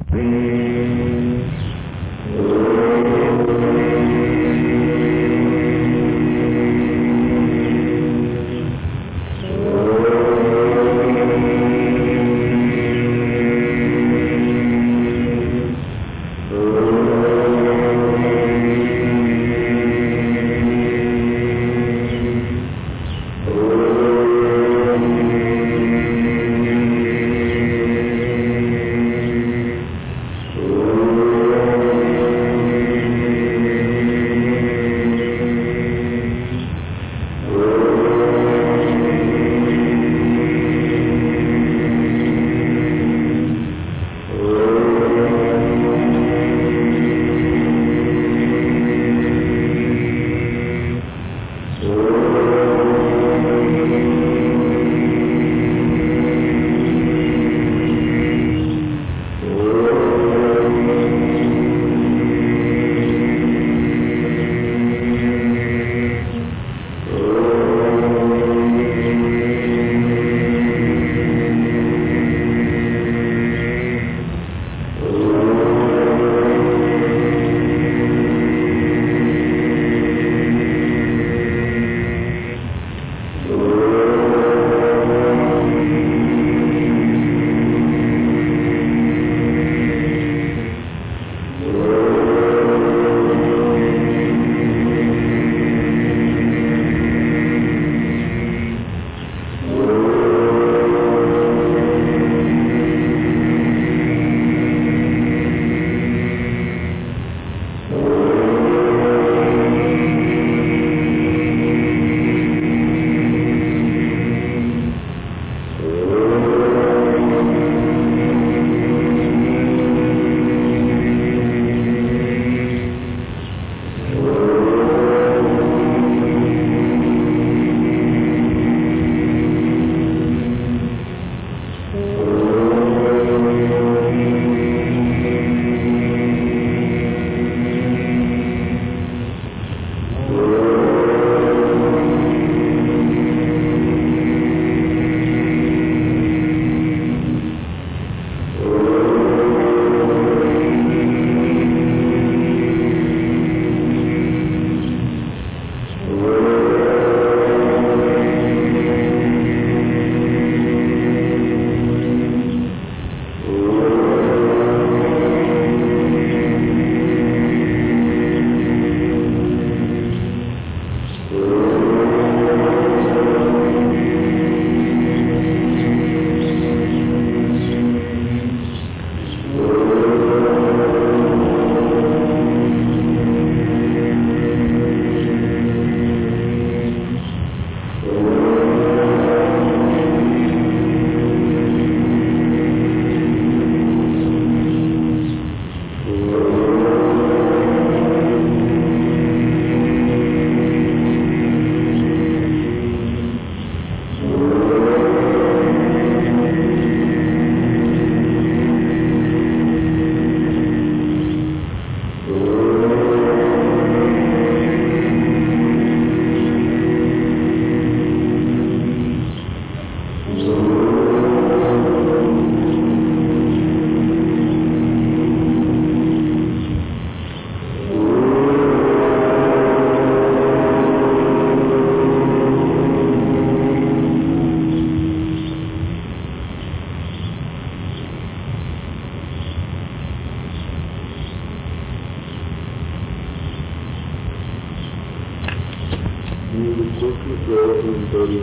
మూడు కోట్ల దేవతలు ఉంటారు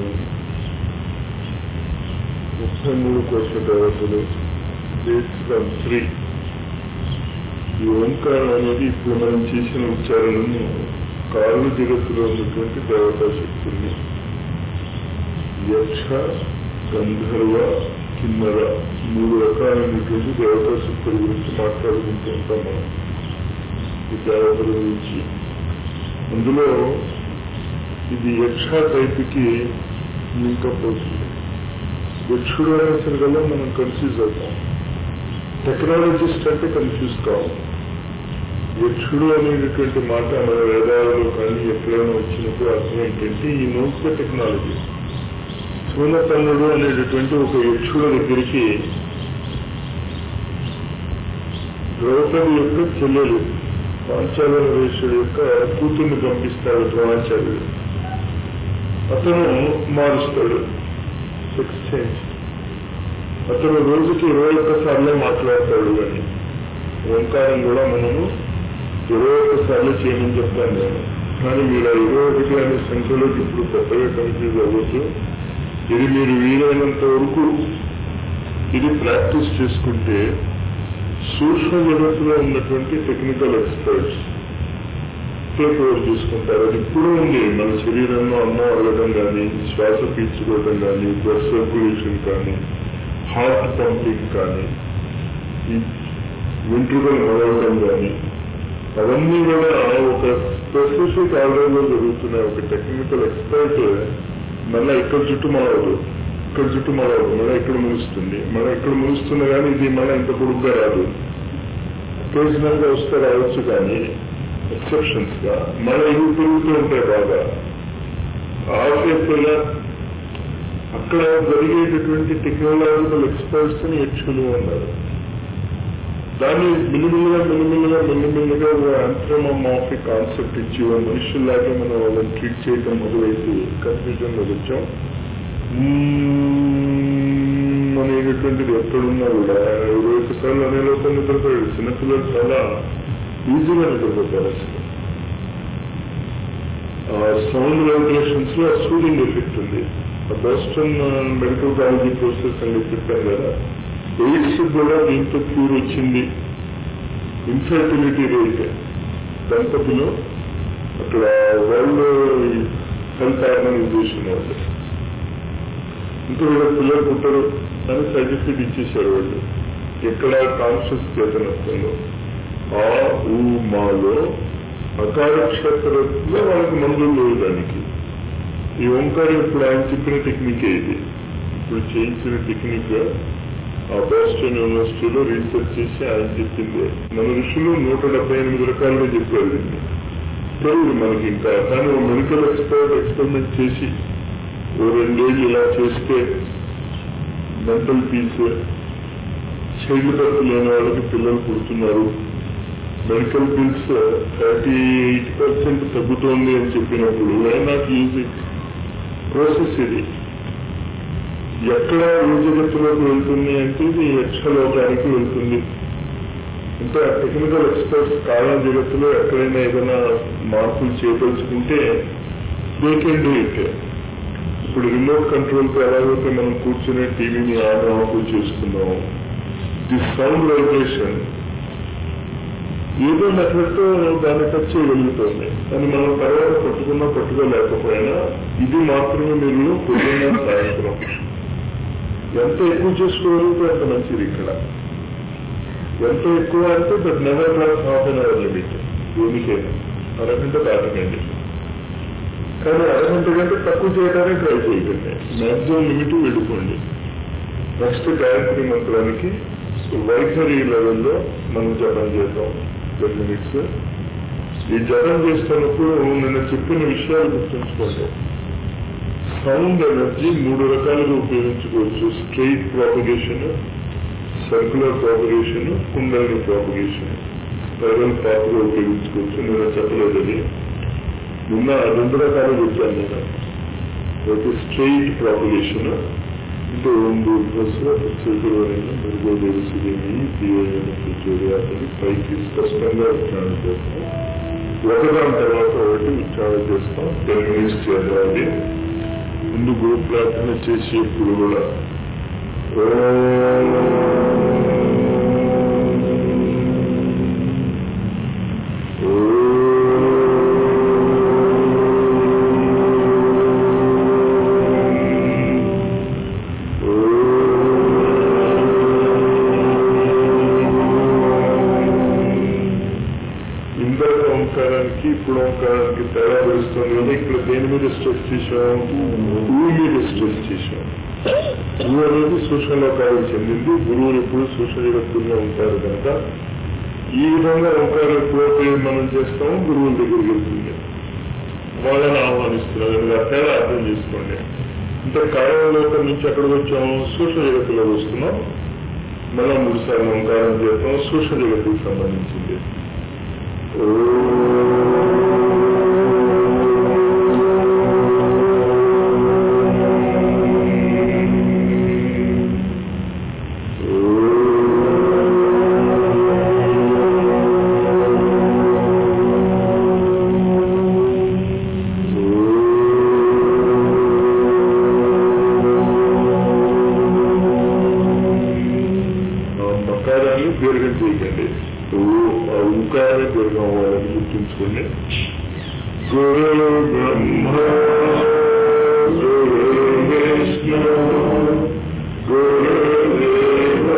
ముప్పై మూడు కోట్ల దేవతలు ఫ్రమ్ త్రీ ఈ ఓంకారం అనేది ఇప్పుడు మనం చేసిన ఉచ్చారణను కాళ్ళు జగత్తులో ఉన్నటువంటి దేవతా శక్తుల్ని యక్ష గంధర్వ కిన్నర మూడు రకాలైనటువంటి దేవతా శక్తుల గురించి మాట్లాడుకుంటూ ఉంటాం మనం ఈ దేవతల గురించి అందులో ఇది యక్ష టైప్కి లింకప్ అవుతుంది యక్షుడు అనేసరికల్లా మనం కన్ఫ్యూజ్ అవుతాం టెక్నాలజిస్ట్ అంటే కన్ఫ్యూజ్ కావు యక్షుడు అనేటటువంటి మాట మన వేదాలలో కానీ ఎక్కడైనా వచ్చినప్పుడు అర్థం ఏంటంటే ఈ నోస్ ద టెక్నాలజీ సూనతన్నుడు అనేటటువంటి ఒక యక్షుడు దగ్గరికి ద్రౌపది యొక్క చెల్లెలు పాంచాలరేశ్వరుడు యొక్క కూతుర్ని పంపిస్తాడు ద్రోణాచార్యుడు అతను మారుస్తాడు సెక్స్ చేంజ్ అతను రోజుకి ఇరవై ఒక్కసార్లే మాట్లాడతాడు అని ఓంకారం కూడా మనము ఇరవై ఒక్కసార్లు చేయమని చెప్తాను నేను కానీ మీరు ఆ ఇరవై ఒకటి అనే సంఖ్యలోకి ఇప్పుడు కొత్తగా కన్ఫ్యూజ్ అవ్వచ్చు ఇది మీరు వీలైనంత వరకు ఇది ప్రాక్టీస్ చేసుకుంటే సూక్ష్మ జగత్తులో ఉన్నటువంటి టెక్నికల్ ఎక్స్పర్ట్స్ టేక్ ఓవర్ చేసుకుంటారు అది ఇప్పుడు ఉంది మన శరీరంలో అన్నం అడగడం కానీ శ్వాస పీల్చుకోవడం కానీ బ్లడ్ సర్క్యులేషన్ కానీ హార్ట్ పంపింగ్ కానీ ఈ వెంట్రుకలు మొదలవడం కానీ అవన్నీ కూడా ఒక స్పెసిఫిక్ ఆర్డర్లో జరుగుతున్నాయి ఒక టెక్నికల్ ఎక్స్పర్ట్ మళ్ళీ ఇక్కడ చుట్టూ మొదలవదు ఇక్కడ చుట్టూ మొదలవదు మళ్ళీ ఇక్కడ ముగుస్తుంది మళ్ళీ ఇక్కడ ముగుస్తుంది కానీ ఇది మళ్ళీ ఇంత పొడుగ్గా రాదు ఒకేజనల్ గా వస్తే రావచ్చు కానీ ఎక్సెప్షన్స్ గా మళ్ళీ ఇవి పెరుగుతూ ఉంటాయి బాగా ఆఫీసుగా అక్కడ జరిగేటటువంటి టెక్నాలజికల్ ఎక్స్పర్ట్స్ ని యక్షులు ఉన్నారు దాన్ని మిల్లిమిల్లిగా మిల్లిమిల్లిగా మిల్లిమిల్లిగా ఆంథ్రోమాఫిక్ కాన్సెప్ట్ ఇచ్చి మనుషుల్లాగే మనం వాళ్ళని ట్రీట్ చేయడం మొదలైతే కన్ఫ్యూజన్ లో వచ్చాం అనేటటువంటిది ఎక్కడున్నా కూడా ఇరవై ఒక్కసార్లు అనే లోపల నిద్రపోయాడు చిన్నపిల్లలు చాలా ఈజీగా నిద్రపోతారు అసలు సౌండ్ వైబ్రేషన్స్ లో సూడింగ్ ఎఫెక్ట్ ఉంది బోస్టన్ మెడికల్ కాలేజీ కోర్సెస్ అని చెప్పాను కదా ఎయిడ్స్ కూడా దీంతో క్యూర్ వచ్చింది ఇన్ఫర్టిలిటీ రేట్ దంపతులు అక్కడ వరల్డ్ హెల్త్ ఆర్గనైజేషన్ వాళ్ళు ఇంకా వీళ్ళ పిల్లలు పుట్టరు అని సర్టిఫికేట్ ఇచ్చేశారు వాళ్ళు ఎక్కడ కాన్షియస్ చేతనత్వంలో ఆ ఊ మాలో అకారక్షత్రంలో వాళ్ళకి మందులు లేవు దానికి ఈ ఓంకారం ఇప్పుడు ఆయన చెప్పిన టెక్నికే ఇది ఇప్పుడు చేయించిన టెక్నిక్ ఆ బోస్టన్ యూనివర్సిటీలో రీసెర్చ్ చేసి ఆయన చెప్పింది మన ఋషులు నూట డెబ్బై ఎనిమిది రకాలుగా చెప్పారు దీన్ని తెలియదు మనకి ఇంకా కానీ ఓ మెడికల్ ఎక్స్పర్ట్ ఎక్స్పెరిమెంట్ చేసి ఓ రెండేళ్ళు ఇలా చేస్తే మెంటల్ పీస్ చైల్డ్ బర్త్ లేని వాళ్ళకి పిల్లలు పుడుతున్నారు medical bills thirty eight percent తగ్గుతోంది అని చెప్పినప్పుడు why not use it process ఇది ఎక్కడ ఏ జగత్తులోకి వెళ్తుంది అంటే ఇది యక్షలోకానికి వెళ్తుంది ఇంకా టెక్నికల్ ఎక్స్పర్ట్స్ కాలం జగత్తులో ఎక్కడైనా ఏదైనా మార్పులు చేయదలుచుకుంటే దే కెన్ డూ ఇట్ ఇప్పుడు రిమోట్ కంట్రోల్తో ఎలాగైతే మనం కూర్చునే టీవీని ఆన్ ఆఫ్ చేసుకున్నాం ది సౌండ్ వైబ్రేషన్ ఏదో నెట్వర్క్ దాన్ని టచ్ చేయగలుగుతుంది కానీ మనం తర్వాత పట్టుకున్నా పట్టుకోలేకపోయినా ఇది మాత్రమే మీరు పొద్దున్న సాయంత్రం ఎంత ఎక్కువ చేసుకోగలిగితే అంత మంచిది ఇక్కడ ఎంత ఎక్కువ అంటే that never class half an hour limit దేనికైనా అరగంట దాటకండి కానీ అరగంట కంటే తక్కువ చేయడానికి ట్రై చేయకండి మ్యాక్సిమం లిమిట్ వెళ్ళిపోండి నెక్స్ట్ గాయత్రి మంత్రానికి వైఖరి లెవెల్లో మనం జపం చేద్దాం టెన్ మినిట్స్ ఈ జపం చేస్తున్నప్పుడు నిన్న చెప్పిన విషయాలు గుర్తుంచుకోండి సౌండ్ ఎనర్జీ మూడు రకాలుగా ఉపయోగించుకోవచ్చు straight propagation circular propagation Kundalini propagation spiral path గా ఉపయోగించుకోవచ్చు నేను చెప్పలేదు అది నిన్న రెండు రకాలు చెప్పాను నేను ఒకటి స్ట్రెయిట్ ప్రాపగేషన్ అంటే ఓం దూర్భస్వ ప్రత్యేకమైన మృగోదేవి సుదేవి పియోజన ప్రచోదయాన్ని పైకి స్పష్టంగా ఉచ్చారణ చేస్తాం ఒకదాని తర్వాత ఒకటి ఉచ్చారణ చేస్తాం టెన్ మినిట్స్ చేయాలి ముందు గురు ప్రార్థన చేసి ఇప్పుడు కూడా ఇందాక ఓంకారానికి ఇప్పుడు ఓంకారానికి తేడా తెలుస్తుంది కదా ఇక్కడ దేని మీద స్ట్రెస్ చేశాం ఊ మీద స్ట్రెస్ చేశాం ఊ అనేది సూక్ష్మలోకాలకు చెందింది గురువులు ఎప్పుడు సూక్ష్మ జగత్తుల్లో ఉంటారు కనుక ఈ విధంగా ఓంకారం ఎప్పుడైతే మనం చేస్తామో గురువుల దగ్గరికి వెళ్తుంది వాళ్ళని ఆహ్వానిస్తున్నారు కనుక ఆ తేడా అర్థం చేసుకోండి అంటే కాలంలోకం నుంచి ఎక్కడికి వచ్చాము సూక్ష్మ జగత్తులోకి వస్తున్నాం మళ్ళా మూడు సార్లు ఓంకారం చేస్తాం సూక్ష్మ జగత్తుకు సంబంధించింది మకారాన్ని దీర్ఘం చేయకండి ఆ ఉకార దీర్ఘం వాళ్ళని గుర్తుంచుకోండి గురు బ్రహ్మ గురు విష్ణు గురు దేవ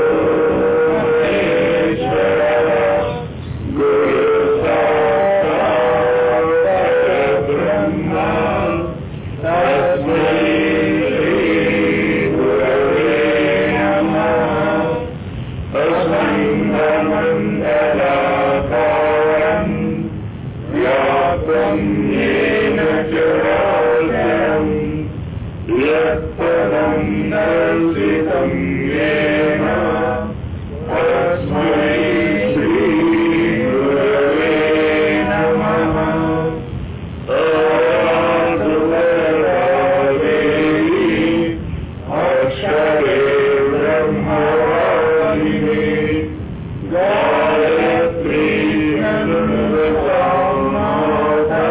మహేశ్వర గురు సాక్షాత్ పరబ్రహ్మ తస్మై శ్రీ గురవే నమః अस्मन्दमण्डलाकारम् व्याप्तम् येन चराचरम् यत्पदम् दर्शितम् येन तस्मै श्रीगुरवे नमः आदुर्भावेहि अक्षरे ब्रह्मवादिने गायत्री अनुसामाता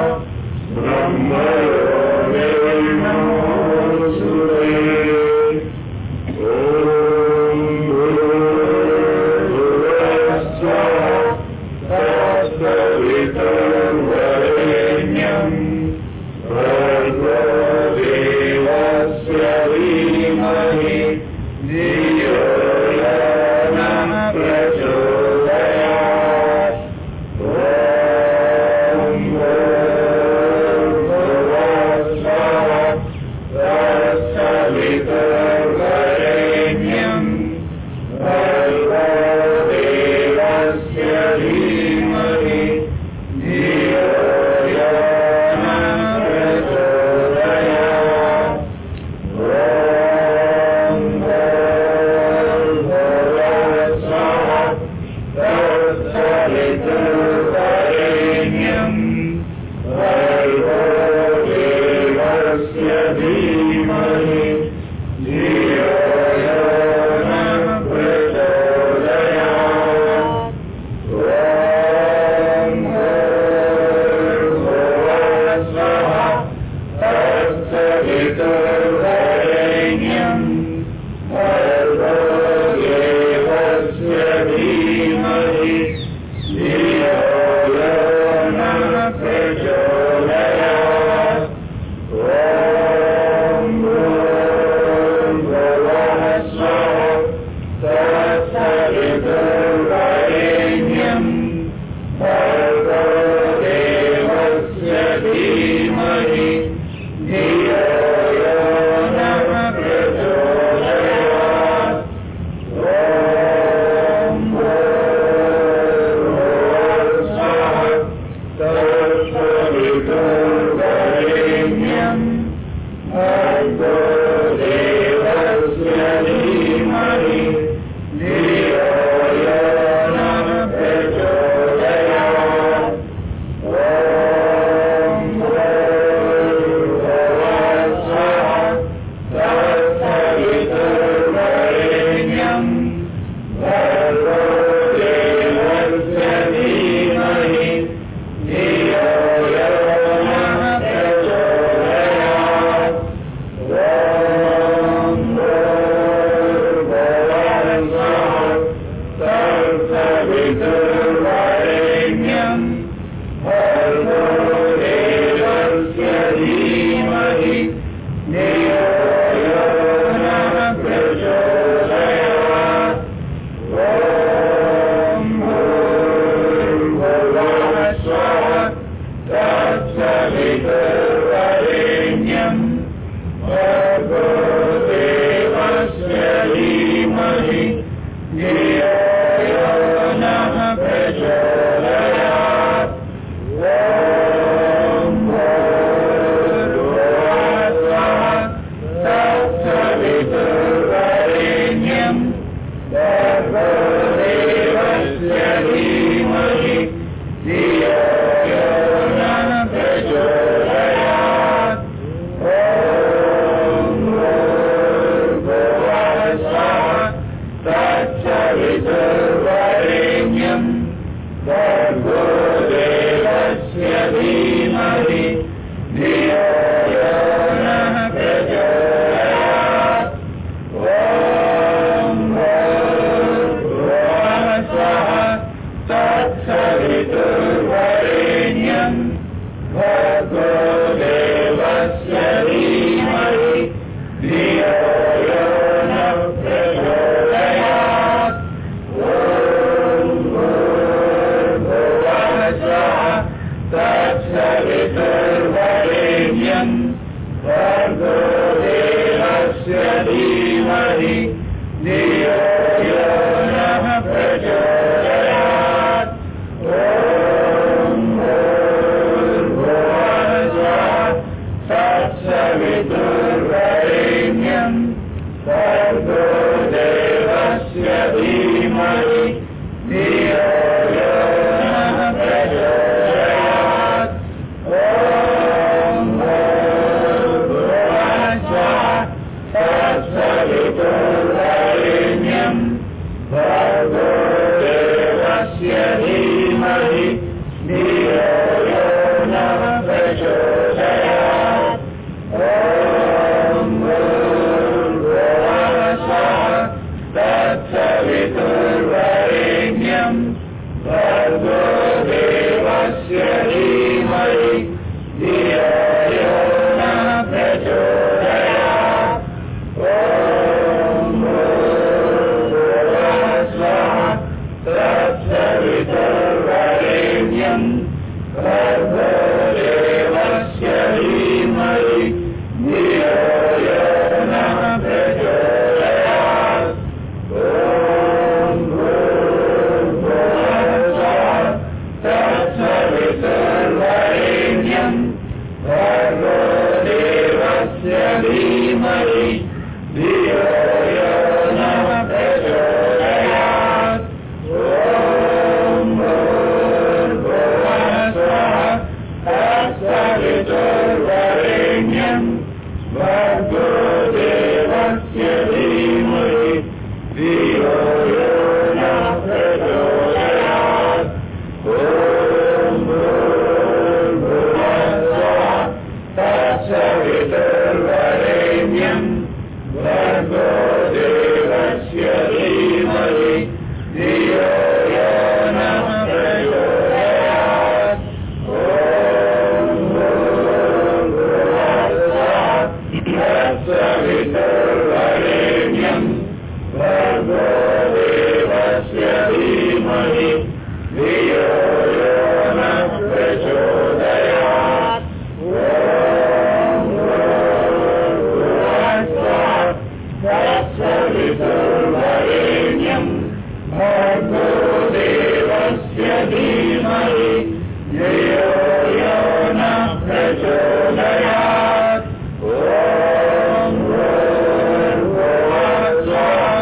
ब्रह्मयोगे नमोऽस्तुते ॐ भूर्भुवस्सुः तत्सवितुर्वरेण्यम् भर्गो देवस्य धीमहि धियो यो नः प्रचोदयात् ॐ भूर्भुवस्सुः तत्सवितुर्वरेण्यम् भर्गो देवस्य धीमहि धियो यो नः प्रचोदयात् ॐ भूर्भुवस्सुः तत्सवितुर्वरेण्यम् भर्गो देवस्य धीमहि धियो यो नः प्रचोदयात् ॐ भूर्भुवस्सुः तत्सवितुर्वरेण्यम् भर्गो देवस्य धीमहि धियो यो नः प्रचोदयात् ॐ भूर्भुवस्सुः तत्सवितुर्वरेण्यम् भर्गो देवस्य धीमहि धियो यो नः प्रचोदयात् ॐ भूर्भुवस्सुः तत्सवितुर्वरेण्यम् भर्गो देवस्य धीमहि धियो यो नः प्रचोदयात् ॐ भूर्भुवस्सुः तत्सवितुर्वरेण्यम् भर्गो देवस्य धीमहि धियो यो नः प्रचोदयात् ॐ भूर्भुवस्सुः तत्सवितुर्वरेण्यम् भर्गो देवस्य धीमहि धियो यो नः प्रचोदयात् ॐ भूर्भुवस्सुः तत्सवितुर्वरेण्यम् भर्गो देवस्य धीमहि धियो यो नः तत्सवितुर्वरेण्यम् भर्गो देवस्य धीमहि धियो यो नः प्रचोदयात् ॐ भूर्भुवः स्वः तत्सवितुर्वरेण्यम् भर्गो देवस्य धीमहि धियो यो नः प्रचोदयात् ॐ भूर्भुवः स्वः तत्सवितुर्वरेण्यम् भर्गो देवस्य धीमहि धियो यो नः प्रचोदयात् ॐ भूर्भुवः स्वः तत्सवितुर्वरेण्यम् भर्गो देवस्य धीमहि धियो यो नः प्रचोदयात् ॐ भूर्भुवः स्वः तत्सवितुर्वरेण्यम् भर्गो देवस्य धीमहि धियो यो नः प्रचोदयात् ॐ भूर्भुवः स्वः तत्सवितुर्वरेण्यम् भर्गो देवस्य धीमहि धियो यो नः प्रचोदयात् ॐ भूर्भुवः स्वः तत्सवितुर्वरेण्यम् भर्गो देवस्य धीमहि धियो यो नः प्रचोदयात् ॐ भूर्भुवः स्वः तत्सवितुर्वरेण्यम् भर्गो देवस्य धीमहि धियो यो नः प्रचोदयात् ॐ भूर्भुवः स्वः तत्सवितुर्वरेण्यम् भर्गो देवस्य धीमहि धियो यो नः प्रचोदयात् ॐ भूर्भुवः स्वः तत्सवितुर्वरेण्यम् भर्गो देवस्य धीमहि धियो यो नः प्रचोदयात् ॐ भूर्भुवः स्वः तत्सवितुर्वरेण्यम् भर्गो देवस्य धीमहि धियो यो नः प्रचोदयात् ॐ भूर्भुवः स्वः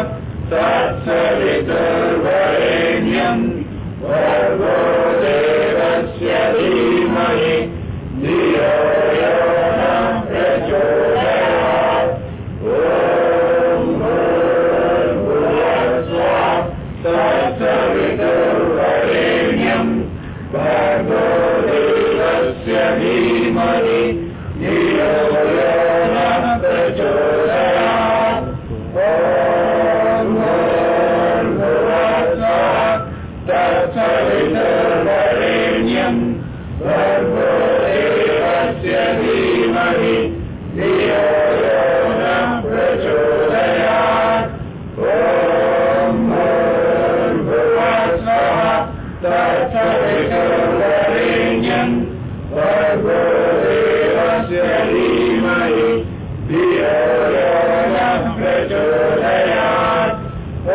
तत्सवितुर्वरेण्यम् भर्गो देवस्य धीमहि धियो यो नः प्रचोदयात् ॐ भूर्भुवः स्वः तत्सवितुर्वरेण्यम् भर्गो देवस्य धीमहि धियो यो नः प्रचोदयात् ॐ भूर्भुवः स्वः तत्सवितुर्वरेण्यम् भर्गो देवस्य धीमहि धियो यो नः प्रचोदयात् ॐ भूर्भुवः स्वः तत्सवितुर्वरेण्यम् भर्गो देवस्य धीमहि धियो यो नः प्रचोदयात् ॐ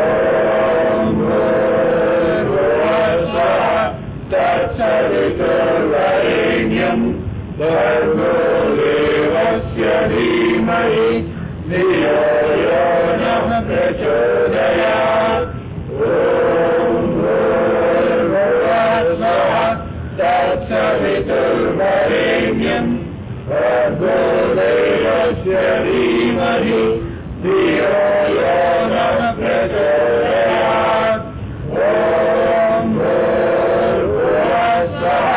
भूर्भुवः स्वः तत्सवितुर्वरेण्यम् भर्गो देवस्य धीमहि धियो यो नः प्रचोदयात् ॐ भूर्भुवः स्वः तत्सवितुर्वरेण्यम् भर्गो देवस्य धीमहि धियो यो नः प्रचोदयात् ॐ भूर्भुवः स्वः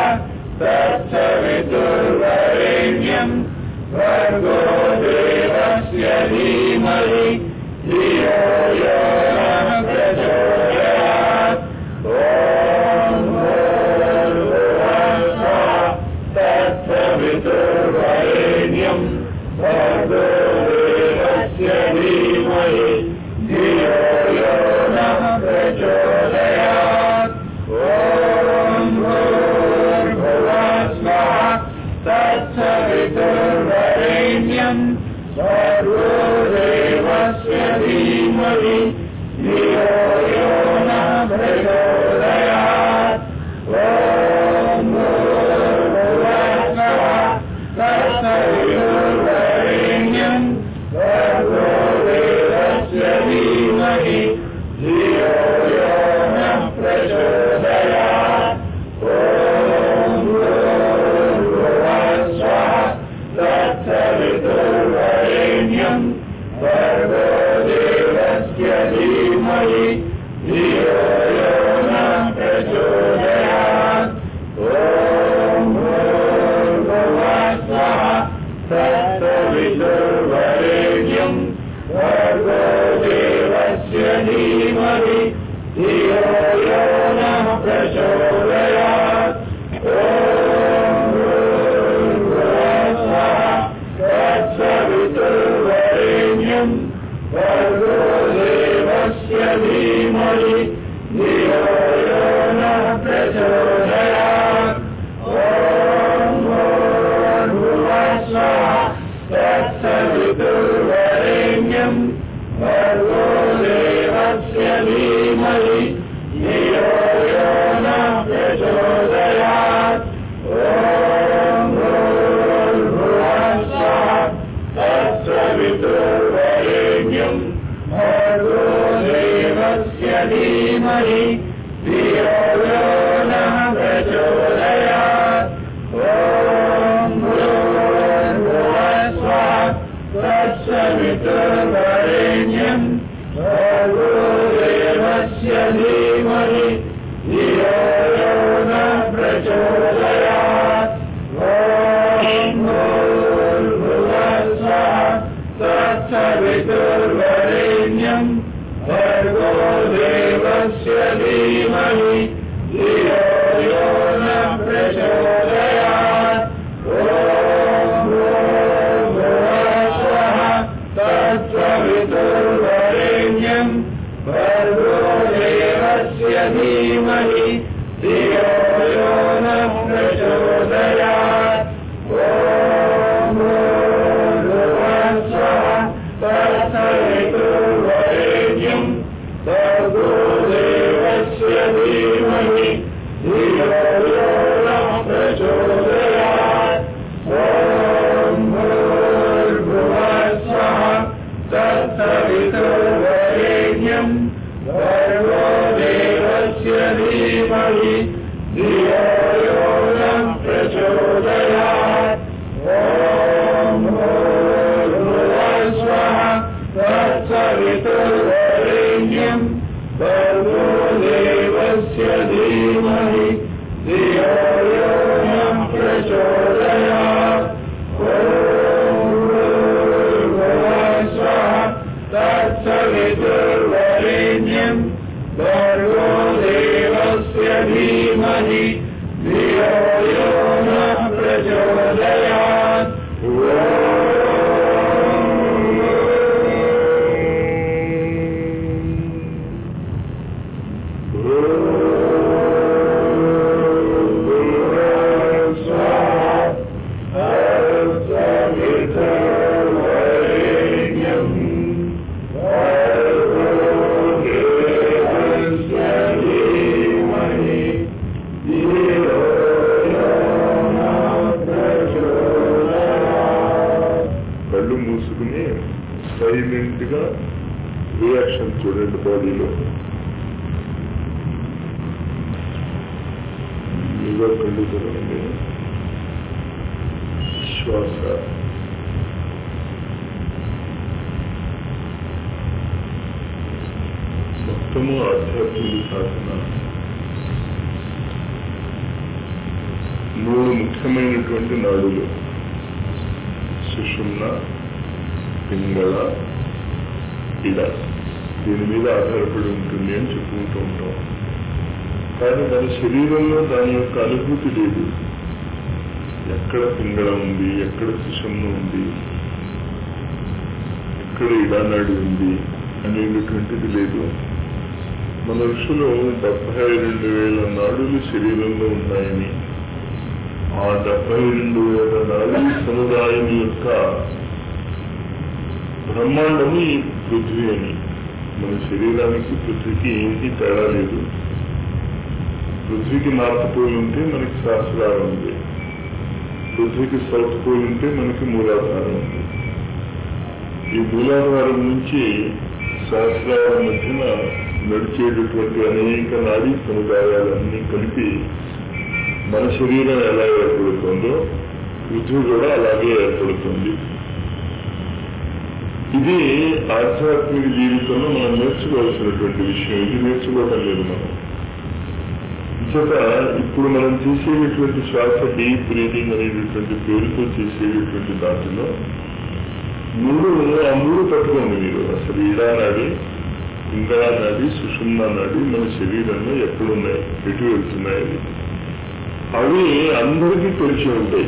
तत्सवितुर्वरेण्यम् भर्गो देवस्य धीमहि धीमहि धियो यो नः प्रचोदयात् ॐ भूर्भुवस्सुवः तत्सवितुर्वरेण्यम् भर्गो देवस्य धीमहि धियो यो नः प्रचोदयात् ॐ भूर्भुवस्सुवः तत्सवितुर्वरेण्यम् भर्गो देवस्य धीमहि धियो यो नः प्रचोदयात् ॐ भूर्भुवस्सुवः तत्सवितुर्वरेण्यम् भर्गो देवस्य धीमहि धियो यो नः प्रचोदयात् ॐ भूर्भुवस्सुवः तत्सवितुर्वरेण्यम् भर्गो देवस्य धीमहि धियो यो नः प्रचोदयात् కళ్ళు మూసుకుని సైలెంట్ గా రియాక్షన్ చూడండి బాడీలో మీలో కళ్ళు తెరవండి శ్వాస మొత్తము ఆధ్యాత్మిక సాధన మూడు ముఖ్యమైనటువంటి నాడులు సుషుమ్న పింగళ ఇడ దీని మీద ఆధారపడి ఉంటుంది అని చెప్పుకుంటూ ఉంటాం కానీ మన శరీరంలో దాని యొక్క అనుభూతి లేదు ఎక్కడ పింగళ ఉంది ఎక్కడ సుషుమ్న ఉంది ఎక్కడ ఇడానాడు ఉంది అనేటటువంటిది లేదు మన ఋషులు డెబ్బై రెండు వేల నాడులు శరీరంలో ఉన్నాయని ఆ డెబ్బై రెండు వేల నాలుగు సముదాయం యొక్క బ్రహ్మాండము ఈ పృథ్వీ అని మన శరీరానికి పృథ్వీకి ఏంటి తేడా లేదు పృథ్వీకి నార్త్ పోల్ ఉంటే మనకి శాస్త్రాలు ఉంది పృథ్వీకి సౌత్ పోల్ ఉంటే మనకి మూలాధారం ఉంది ఈ మూలాధారం నుంచి శాస్త్రాల మధ్యన నడిచేటటువంటి అనేక నాడీ సముదాయాలన్నీ కలిపి మన శరీరం ఎలా ఏర్పడుతుందో పృథ్వీ కూడా అలాగే ఏర్పడుతుంది ఇది ఆధ్యాత్మిక జీవితంలో మనం నేర్చుకోవాల్సినటువంటి విషయం ఇది నేర్చుకోవటం లేదు మనం చేత ఇప్పుడు మనం చేసేటటువంటి శ్వాస డీప్ బ్రీదింగ్ అనేటటువంటి పేరుతో చేసేటటువంటి దాంట్లో మూడు ఆ మూడు పట్టుకోండి మీరు అసలు ఈడా నాడి ఇంగళా నాడి సుషుమ్నా నాడి మన శరీరంలో ఎక్కడున్నాయి ఎటు వెళ్తున్నాయి అవి అవి అందరికీ తెలిసి ఉంటాయి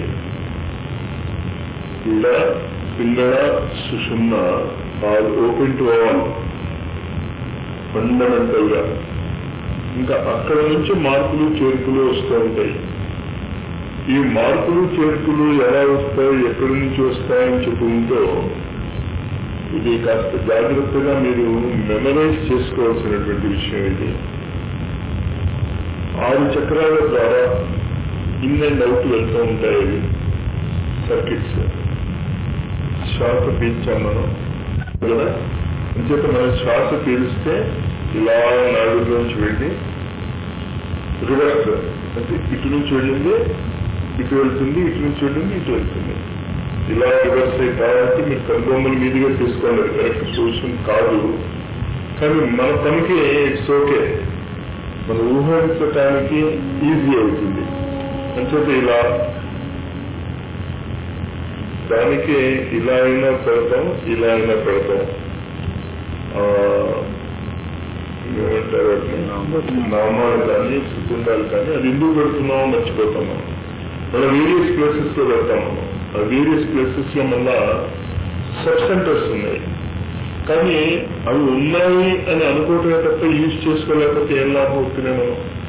Ida Pingala Sushumna are open to all fundamental గా ఇంకా అక్కడ నుంచి మార్పులు చేర్పులు వస్తూ ఉంటాయి ఈ మార్పులు చేర్పులు ఎలా వస్తాయి ఎక్కడి నుంచి వస్తాయని చెప్పుకుంటూ ఇది కాస్త జాగ్రత్తగా మీరు మెమరైజ్ చేసుకోవాల్సినటువంటి విషయం ఇది ఆరు చక్రాల ద్వారా ఇన్ అండ్ అవుట్ వెళ్తూ ఉంటాయి ఇవి సర్కిట్స్ శ్వాస పీల్చాం మనం కదా అంచేత మనం శ్వాస పీలిస్తే ఇలా నాడులోంచి వెళ్ళి రివర్స్ అంటే ఇటు నుంచి వెళ్ళింది ఇటు వెళ్తుంది ఇటు నుంచి వెళ్ళింది ఇటు వెళ్తుంది ఇలా రివర్స్ అయి కాబట్టి మీరు కనుబొమ్మల మీదుగా తీసుకోండి అది కరెక్ట్ సొల్యూషన్ కాదు కానీ మన పనికి ఇట్స్ ఓకే మన ఊహించటానికి ఈజీ అవుతుంది అంచేత ఇలా దానికి ఇలా అయినా పెడతాం ఇలా అయినా పెడతాం ఆ, ఏమంటారు వాటిని? నామాలు కానీ సుకుండాలు కానీ అది ఎందుకు పెడుతున్నామో మర్చిపోతాం మనం మన వేరియస్ ప్లేసెస్ లో పెడతాం మనం ఆ వేరియస్ ప్లేసెస్ లో మళ్ళా సబ్ సెంటర్స్ ఉన్నాయి కానీ అవి ఉన్నాయి అని అనుకోవటమే తప్ప యూజ్ చేసుకోలేకపోతే ఏం లాభం అవుతున్నాయి మనం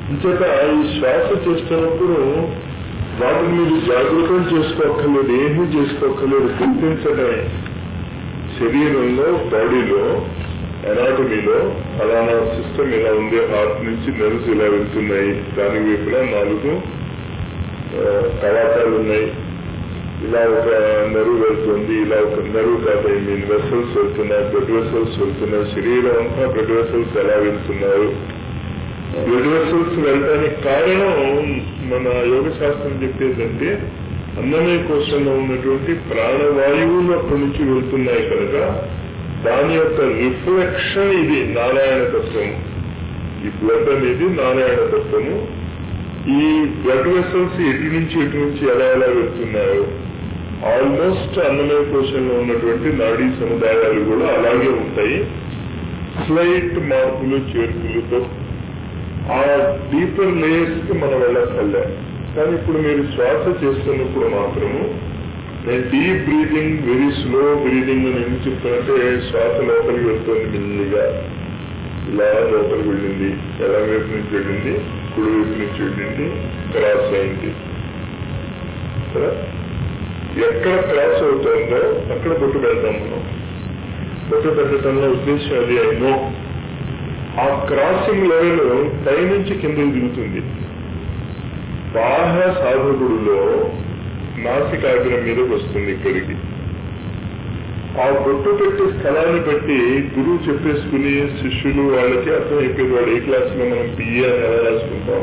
ఇంచేత ఈ శ్వాస చేస్తున్నప్పుడు వాటిని మీరు జాగృతం చేసుకోక్కర్లేదు ఏమీ చేసుకోక్కర్లేదు గుర్తించడమే శరీరంలో బాడీలో ఎనాటమీలో ఫలానా సిస్టమ్ ఇలా ఉంది హార్ట్ నుంచి నెర్వ్స్ ఇలా వెళ్తున్నాయి దాని వైపున నాలుగు కవాటాలు ఉన్నాయి ఇలా ఒక నెరువు వెళ్తుంది ఇలా ఒక నెరువు కాదు ఐ మీన్ వెసల్స్ వెళ్తున్నాయి బ్లడ్ వెసల్స్ వెళ్తున్నాయి శరీరం అంతా బ్లడ్ వెసల్స్ ఎలా వెళ్తున్నారు బ్లడ్ వెసల్స్ వెళ్ళడానికి కారణం మన యోగ శాస్త్రం చెప్పేదంటే అన్నమయ కోశంలో ఉన్నటువంటి ప్రాణవాయువులు అక్కడి నుంచి వెళ్తున్నాయి కనుక దాని యొక్క రిఫ్లెక్షన్ ఇది నారాయణ తత్వము ఈ బ్లడ్ అనేది నారాయణ తత్వము ఈ బ్లడ్ వెసల్స్ ఎటు నుంచి ఎటు నుంచి ఎలా ఎలా వెళ్తున్నాయో ఆల్మోస్ట్ అన్నమయ కోశంలో ఉన్నటువంటి నాడీ సముదాయాలు కూడా అలాగే ఉంటాయి స్లైట్ మార్పులు చేర్పులతో ఆ డీపర్ లేయర్స్ కి మనం వెళ్ళక్కర్లే కానీ ఇప్పుడు మీరు శ్వాస చేస్తున్నప్పుడు మాత్రము నేను deep breathing very slow breathing అని ఎందుకు చెప్తానంటే శ్వాస లోపలికి వెళ్తుంది మెల్లిగా ఇలా లోపలికి వెళ్ళింది ఎడం వైపు నుంచి వెళ్ళింది కుడి వైపు నుంచి వెళ్ళింది క్రాస్ అయింది కదా? ఎక్కడ క్రాస్ అవుతుందో అక్కడ బొట్టు పెడతాం మనం బొట్టు పెట్టడంలో ఉద్దేశం అది అయినో ఆ క్రాసింగ్ లెవెల్ పై నుంచి కిందకి దిగుతుంది బాహ్య సాధకుడులో నాసికాగ్రం మీదకి వస్తుంది ఇక్కడికి ఆ బొట్టు పెట్టే స్థలాన్ని బట్టి గురువు చెప్పేసుకుని శిష్యులు వాళ్ళకి అర్థమైపోయింది వాడు ఏ క్లాసులో మనం బిఏ అని ఎలా రాసుకుంటాం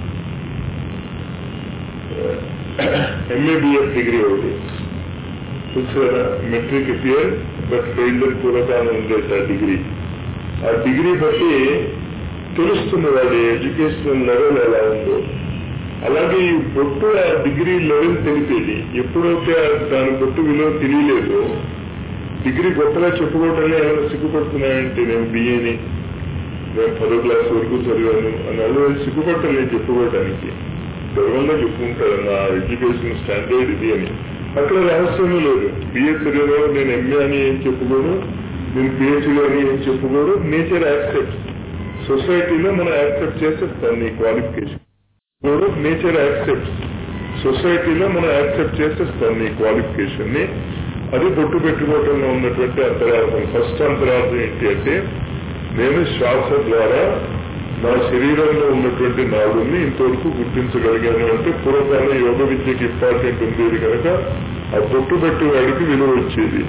ఎంఏబిఎఫ్ డిగ్రీ ఒకటి చూసారా మెట్రిక్ ఇయర్ బట్ ఫెయిల్డ్ పూర్వకాలం ఉండేది ఆ డిగ్రీ ఆ డిగ్రీ బట్టి తెలుస్తుంది వాడి ఎడ్యుకేషనల్ లెవెల్ ఎలా ఉందో అలాగే ఈ బొట్టు ఆ డిగ్రీ లెవెల్ తెలిపేది ఎప్పుడైతే దాని బొట్టు విలువ తెలియలేదు డిగ్రీ గొప్పగా చెప్పుకోవటంలో ఏమైనా సిగ్గుపడుతున్నాయంటే నేను బిఏని నేను పదో క్లాస్ వరకు చదివాను అని అలా సిగ్గుపడటం నేను చెప్పుకోవటానికి గర్వంగా చెప్పుకుంటారు నా ఎడ్యుకేషన్ స్టాండర్డ్ ఇది అని అక్కడ రహస్యమే లేదు బిఏ చదివాను నేను ఎంఏ అని ఏం చెప్పుకోను నేను పిహెచ్డీ అని ఏం చెప్పుకోడు నేచర్ యాక్సెప్ట్ సొసైటీలో మనం యాక్సెప్ట్ చేసేస్తాం నీ క్వాలిఫికేషన్ నేచర్ యాక్సెప్ట్ సొసైటీలో మనం యాక్సెప్ట్ చేసేస్తాం నీ క్వాలిఫికేషన్ ని అది బొట్టు పెట్టుకోవటంలో ఉన్నటువంటి అంతరార్థం ఫస్ట్ అంతరార్థం ఏంటి అంటే నేను శ్వాస ద్వారా నా శరీరంలో ఉన్నటువంటి నాడుని ఇంతవరకు గుర్తించగలిగాను అంటే పూర్వకాలం యోగ విద్యకి ఇంపార్టెంట్ ఉండేది కనుక ఆ బొట్టు పెట్టి వాడికి విలువ వచ్చేది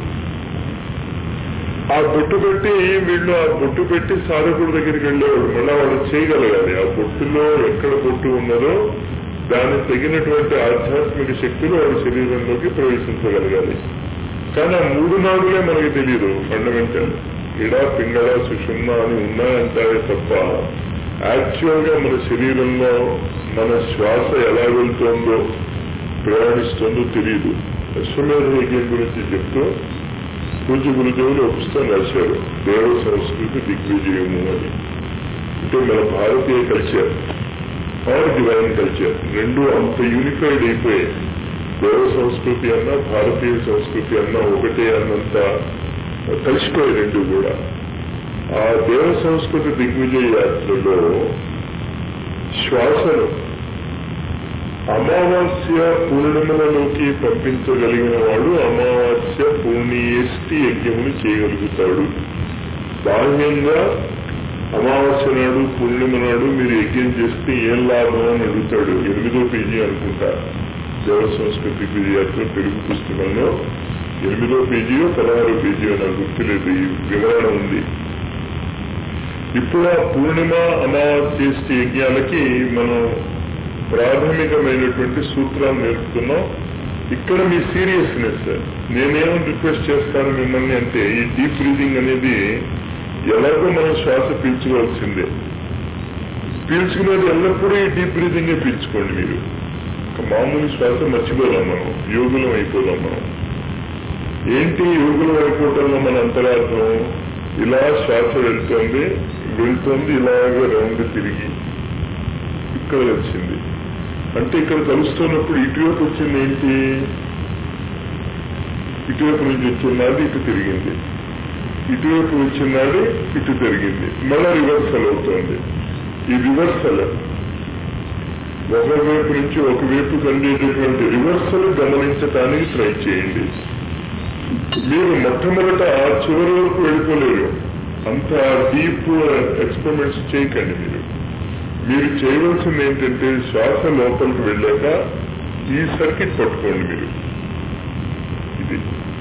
ఆ బొట్టు పెట్టి వీళ్ళు ఆ బొట్టు పెట్టి సాధకుడి దగ్గరికి వెళ్ళేవాడు మళ్ళా వాడు చేయగలగాలి ఆ బొట్టులో ఎక్కడ బొట్టు ఉన్నదో దానికి తగినటువంటి ఆధ్యాత్మిక శక్తులు వాడి శరీరంలోకి ప్రవేశించగలగాలి కానీ ఆ మూడు నాడులే మనకి తెలియదు ఫండమెంటల్ ఇడ పింగళ సుషుమ్న అని ఉన్నాయంటారే తప్ప యాక్చువల్ గా మన శరీరంలో మన శ్వాస ఎలా వెళ్తుందో ప్రయాణిస్తుందో తెలియదు అశ్వమేధ యజ్ఞం గురించి చెప్తూ పూజ్య గురుదేవులు ఒక పుస్తకం రాశారు దేవ సంస్కృతి దిగ్విజయము అని అంటే మన భారతీయ కల్చర్ ఆర్ డివైన్ కల్చర్ రెండు అంత యూనిఫైడ్ అయిపోయాయి దేవ సంస్కృతి అన్నా భారతీయ సంస్కృతి అన్నా ఒకటే అన్నంత కలిసిపోయాయి రెండు కూడా ఆ దేవ సంస్కృతి దిగ్విజయ యాత్రలో శ్వాసను అమావాస్య పూర్ణిమలలోకి పంపించగలిగిన వాడు అమావాస్య పూర్ణియేష్టి యజ్ఞమును చేయగలుగుతాడు బాహ్యంగా అమావాస్య నాడు పూర్ణిమ నాడు మీరు యజ్ఞం చేస్తే ఏం లాభం అని అడుగుతాడు ఎనిమిదో పేజీ అనుకుంటా దేవ సంస్కృతి యాత్ర తెలుగు పుస్తకంలో ఎనిమిదో పేజీయో పదహారో పేజీయో నాకు గుర్తులేదు ఈ వివరణ ఉంది ఇప్పుడు ఆ పూర్ణిమ అమావాస్య యజ్ఞాలకి మనం ప్రాథమికమైనటువంటి సూత్రాలు నేర్పుతున్నాం ఇక్కడ మీ సీరియస్నెస్ నేనేమో రిక్వెస్ట్ చేస్తాను మిమ్మల్ని అంటే ఈ డీప్ బ్రీదింగ్ అనేది ఎలాగో మనం శ్వాస పీల్చుకోవాల్సిందే పీల్చుకునేది ఎల్లప్పుడూ ఈ డీప్ బ్రీదింగే పీల్చుకోండి మీరు మామూలు శ్వాస మర్చిపోదాం మనం యోగులం అయిపోదాం మనం ఏంటి యోగులం అయిపోవటంలో మన అంతరార్థం ఇలా శ్వాస వెళ్తుంది వెళ్తుంది ఇలాగ రౌండ్ తిరిగి ఇక్కడ వచ్చింది అంటే ఇక్కడ కలుస్తున్నప్పుడు ఇటువైపు వచ్చింది ఏంటి ఇటువైపు నుంచి వచ్చింది ఇటు తిరిగింది ఇటువైపు వచ్చినాడు ఇటు తిరిగింది మళ్ళా రివర్సల్ అవుతుంది ఈ రివర్సల్ ఒకవైపు నుంచి ఒకవైపు కండేటటువంటి రివర్సల్ గమనించటానికి ట్రై చేయండి మీరు మొట్టమొదట చివరి వరకు వెళ్ళిపోలేరు అంత డీప్ ఎక్స్పెరిమెంట్స్ చేయకండి మీరు మీరు చేయవలసింది ఏంటంటే శ్వాస లోపలికి వెళ్ళాక ఈ సర్కిట్ పట్టుకోండి మీరు ఇది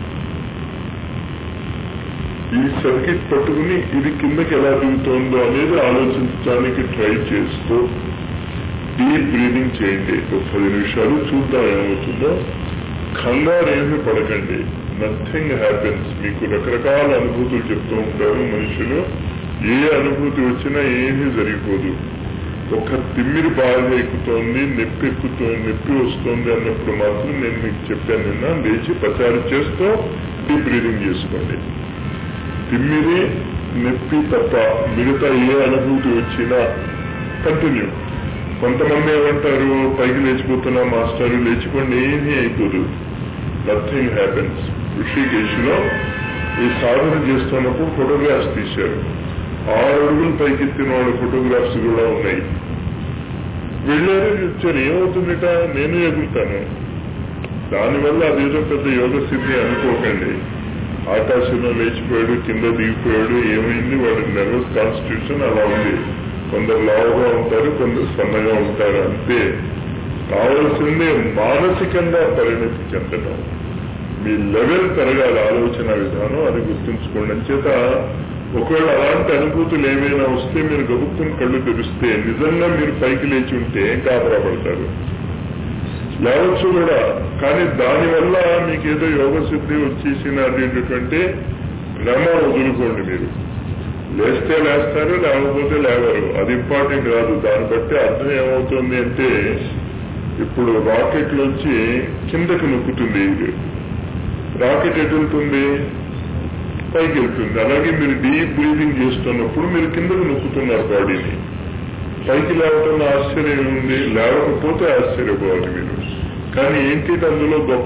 ఈ సర్కిట్ పట్టుకుని ఇది కిందకి ఎలా దిగుతోందో అనేది ఆలోచించడానికి ట్రై చేస్తూ డీప్ బ్రీదింగ్ చేయండి ఒక పది నిమిషాలు చూద్దాం ఏమవుతుందో కంగారు ఏమీ పడకండి నథింగ్ హ్యాపెన్స్ మీకు రకరకాల అనుభూతులు చెప్తూ ఉంటారు మనుషులు ఏ అనుభూతి వచ్చినా ఏమీ జరిగిపోదు ఒక తిమ్మిరి బాధ ఎక్కుతోంది నొప్పి ఎక్కుతోంది నొప్పి వస్తుంది అన్నప్పుడు మాత్రం నేను మీకు చెప్పాను నిన్న లేచి ప్రచారం చేస్తూ డీప్ బ్రీదింగ్ చేసుకోండి తిమ్మిరి నొప్పి తప్ప మిగతా ఏ అనుభూతి వచ్చినా కంటిన్యూ కొంతమంది ఏమంటారు పైకి లేచిపోతున్నా మాస్టర్ లేచిపోండి ఏమీ అయిపోదు నథింగ్ హ్యాపెన్స్ ఋషికేశ్లో ఈ సాధన చేస్తున్నప్పుడు ఫోటోగ్రాఫ్స్ తీశారు ఆరు అడుగులు పైకెత్తిన వాళ్ళ ఫోటోగ్రాఫ్స్ కూడా ఉన్నాయి వెళ్ళారు వచ్చారు ఏమవుతుందిట నేను ఎగురుతాను దానివల్ల అదేదో పెద్ద యోగ సిద్ధి అనుకోకండి ఆకాశంలో లేచిపోయాడు కింద దిగిపోయాడు ఏమైంది వాడి నర్వస్ కాన్స్టిట్యూషన్ అలా ఉంది కొందరు లావుగా ఉంటారు కొందరు సన్నగా ఉంటారు అంతే కావలసిందే మానసికంగా పరిణతి చెందడం మీ లెవెల్ పెరగాలి ఆలోచన విధానం అది గుర్తుంచుకోండి చేత ఒకవేళ అలాంటి అనుభూతులు ఏమైనా వస్తే మీరు గబుక్కుని కళ్ళు తెరిస్తే నిజంగా మీరు పైకి లేచి ఉంటే గాబరా పడతారు లేవచ్చు కూడా కానీ దానివల్ల మీకు ఏదో యోగ సిద్ధి వచ్చేసిన అనేటటువంటి భ్రమ వదులుకోండి మీరు లేస్తే లేస్తారు లేకపోతే లేవరు అది ఇంపార్టెంట్ కాదు దాన్ని బట్టి అర్థం ఏమవుతుంది అంటే ఇప్పుడు రాకెట్ నుంచి కిందకి నొక్కుతుంది ఇది రాకెట్ ఎటు వెళ్తుంది పైకి వెళ్తుంది అలాగే మీరు డీప్ బ్రీదింగ్ చేస్తున్నప్పుడు మీరు కిందకు నొక్కుతున్నారు బాడీని పైకి లేవటంలో ఆశ్చర్యం ఉంది లేవకపోతే ఆశ్చర్యపోవాలి మీరు కానీ ఏంటి అందులో గొప్ప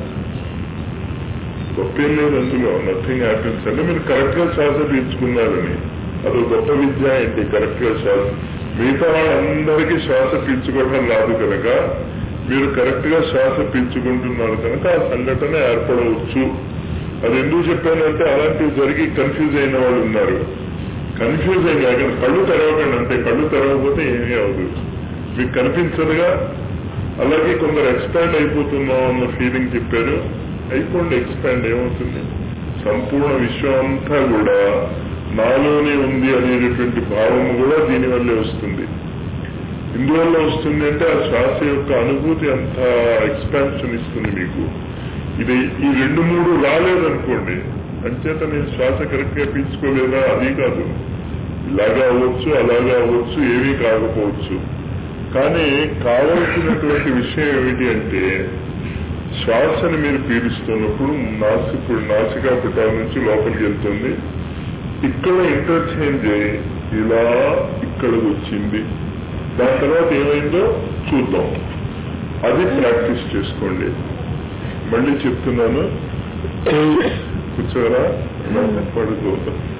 గొప్ప ఏం లేదు అందులో నథింగ్ హ్యాపెన్స్ అంటే మీరు కరెక్ట్ గా శ్వాస పీల్చుకున్నారని అది గొప్ప విద్య ఏంటి కరెక్ట్ గా శ్వాస మిగతా వాళ్ళందరికీ శ్వాస పీల్చుకోవడం రాదు కనుక మీరు కరెక్ట్ గా శ్వాస పీల్చుకుంటున్నారు కనుక ఆ సంఘటన ఏర్పడవచ్చు అది ఎందుకు చెప్పానంటే అలాంటివి జరిగి కన్ఫ్యూజ్ అయిన వాళ్ళు ఉన్నారు కన్ఫ్యూజ్ అయిన అక్కడ కళ్ళు తెరవకండి అంతే కళ్ళు తెరవకపోతే ఏమీ అవదు మీకు కనిపించదుగా అలాగే కొందరు ఎక్స్పాండ్ అయిపోతున్నాం అన్న ఫీలింగ్ చెప్పారు అయిపోండి ఎక్స్పాండ్ ఏమవుతుంది సంపూర్ణ విశ్వం అంతా కూడా నాలోనే ఉంది అనేటటువంటి భావం కూడా దీనివల్లే వస్తుంది ఇందువల్ల వస్తుంది అంటే ఆ శ్వాస యొక్క అనుభూతి అంత ఎక్స్పాన్షన్ ఇస్తుంది మీకు ఇది ఈ రెండు మూడు రాలేదనుకోండి అంచేత నేను శ్వాస కరెక్ట్ గా పీల్చుకోలేదా అది కాదు ఇలాగా అవ్వచ్చు అలాగా అవ్వచ్చు ఏమీ కాకపోవచ్చు కానీ కావలసినటువంటి విషయం ఏమిటి అంటే శ్వాసని మీరు పీలుస్తున్నప్పుడు నాసికుడు నాసికా పుటాల నుంచి లోపలికి వెళ్తుంది ఇక్కడ ఇంటర్చేంజ్ అయ్యి ఇలా ఇక్కడికి వచ్చింది దాని తర్వాత ఏమైందో చూద్దాం అది ప్రాక్టీస్ చేసుకోండి మళ్ళీ చెప్తున్నాను కూర్చోరా పడుకో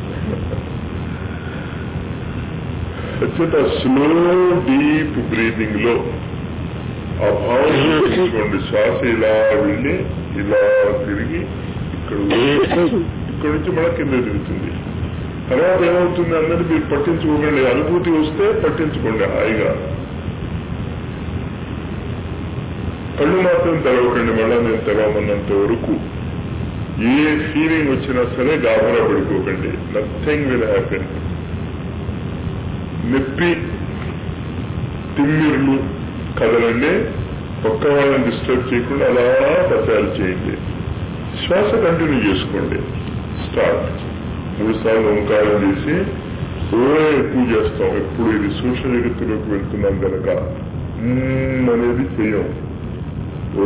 స్లో డీప్ బ్రీదింగ్ లో ఆ భావం తీసుకోండి శ్వాస ఇలా వెళ్ళి ఇలా తిరిగి ఇక్కడ ఇక్కడ నుంచి మన కింద తిరుగుతుంది తర్వాత ఏమవుతుంది అన్నది మీరు పట్టించుకోకండి అనుభూతి వస్తే పట్టించుకోండి హాయిగా కళ్ళు మాత్రం తెరవకండి మళ్ళా నేను తెరవమన్నంత వరకు ఏ ఫీలింగ్ వచ్చినా సరే గాబరా పడిపోకండి నథింగ్ విల్ హ్యాపెన్ నొప్పి తిమ్మిర్లు కదలండి ఒక్క వాళ్ళని డిస్టర్బ్ చేయకుండా అలా ప్రచారం చేయండి శ్వాస కంటిన్యూ చేసుకోండి స్టార్ట్ మూడు సార్లు ఓంకారం చేసి ఓ ఎక్కువ చేస్తాం ఎప్పుడు ఇది సూక్ష్మ జగత్తులోకి వెళ్తున్నాం కనుక మ్మ్ అనేది చెయ్యం ఓ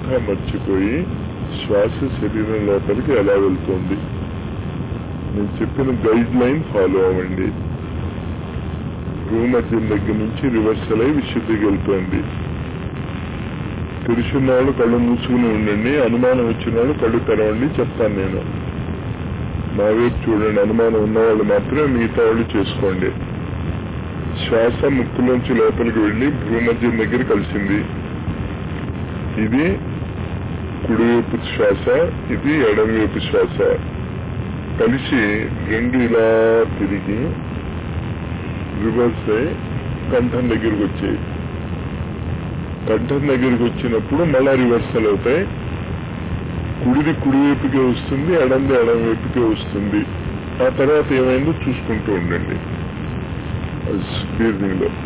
అంతా మర్చిపోయి శ్వాస శరీరం లోపలికి ఎలా వెళ్తుంది నేను చెప్పిన గైడ్ లైన్ ఫాలో అవ్వండి భూమధ్యం దగ్గర నుంచి రివర్సల్ అయి విశుద్ధికి వెళ్తోంది తెరుచున్న వాళ్ళు కళ్ళు మూసుకుని ఉండండి అనుమానం వచ్చిన వాళ్ళు కళ్ళు తెరవండి చెప్తాను నేను నా వైపు చూడండి అనుమానం ఉన్నవాళ్ళు మాత్రమే మిగతా వాళ్ళు చేసుకోండి శ్వాస ముక్కులోంచి లోపలికి వెళ్ళి భూమధ్యం దగ్గర కలిసింది ఇది కుడివైపు శ్వాస ఇది ఎడమవైపు శ్వాస కలిసి రెండు ఇలా తిరిగి రివర్స్ అయి కంఠం దగ్గరికి వచ్చాయి కంఠం దగ్గరికి వచ్చినప్పుడు మళ్ళా రివర్సల్ అవుతాయి కుడిది కుడివైపుకే వస్తుంది ఎడంది ఎడం వైపుకే వస్తుంది ఆ తర్వాత ఏమైందో చూసుకుంటూ ఉండండి బ్రీదింగ్ లో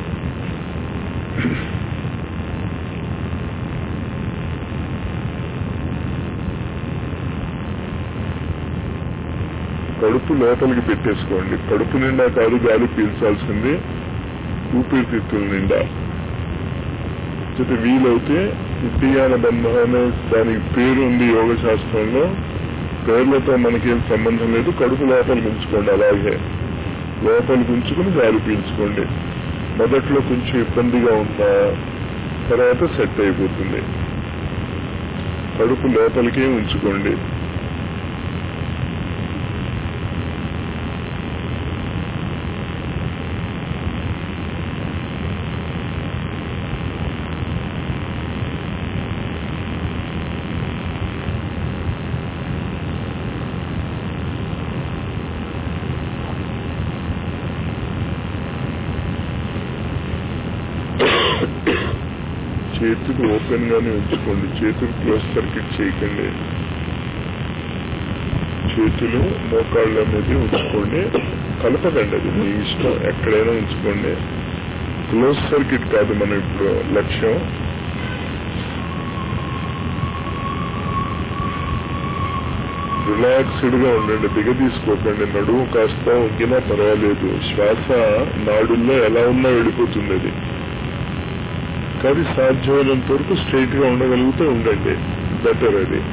కడుపు లోపలికి పెట్టేసుకోండి కడుపు నిండా కాదు గాలి పీల్చాల్సింది ఊపిరితిత్తుల నిండా అయితే వీలైతే ఉద్యాన బంధం అనే దానికి పేరు ఉంది యోగ శాస్త్రంలో పేర్లతో మనకేం సంబంధం లేదు కడుపు లోపలికి ఉంచుకోండి అలాగే లోపలికి ఉంచుకుని గాలి పీల్చుకోండి మొదట్లో కొంచెం ఇబ్బందిగా ఉన్నా తర్వాత సెట్ అయిపోతుంది కడుపు లోపలికే ఉంచుకోండి చేతులు ఓపెన్ గానే ఉంచుకోండి చేతులు క్లోజ్ సర్క్యూట్ చేయకండి చేతులు మోకాళ్ళ మీద ఉంచుకోండి కలపకండి అది మీ ఇష్టం ఎక్కడైనా ఉంచుకోండి క్లోజ్ సర్క్యూట్ కాదు మనం ఇప్పుడు లక్ష్యం రిలాక్స్డ్ గా ఉండండి దిగదీసుకోకండి నడుము కాస్త ఒగ్గినా పర్వాలేదు శ్వాస నాడుల్లో ఎలా ఉన్నా వెళ్ళిపోతుంది అది కానీ సాధ్యమైనంత వరకు స్ట్రైట్ గా ఉండగలిగితే ఉండండి బెటర్ అది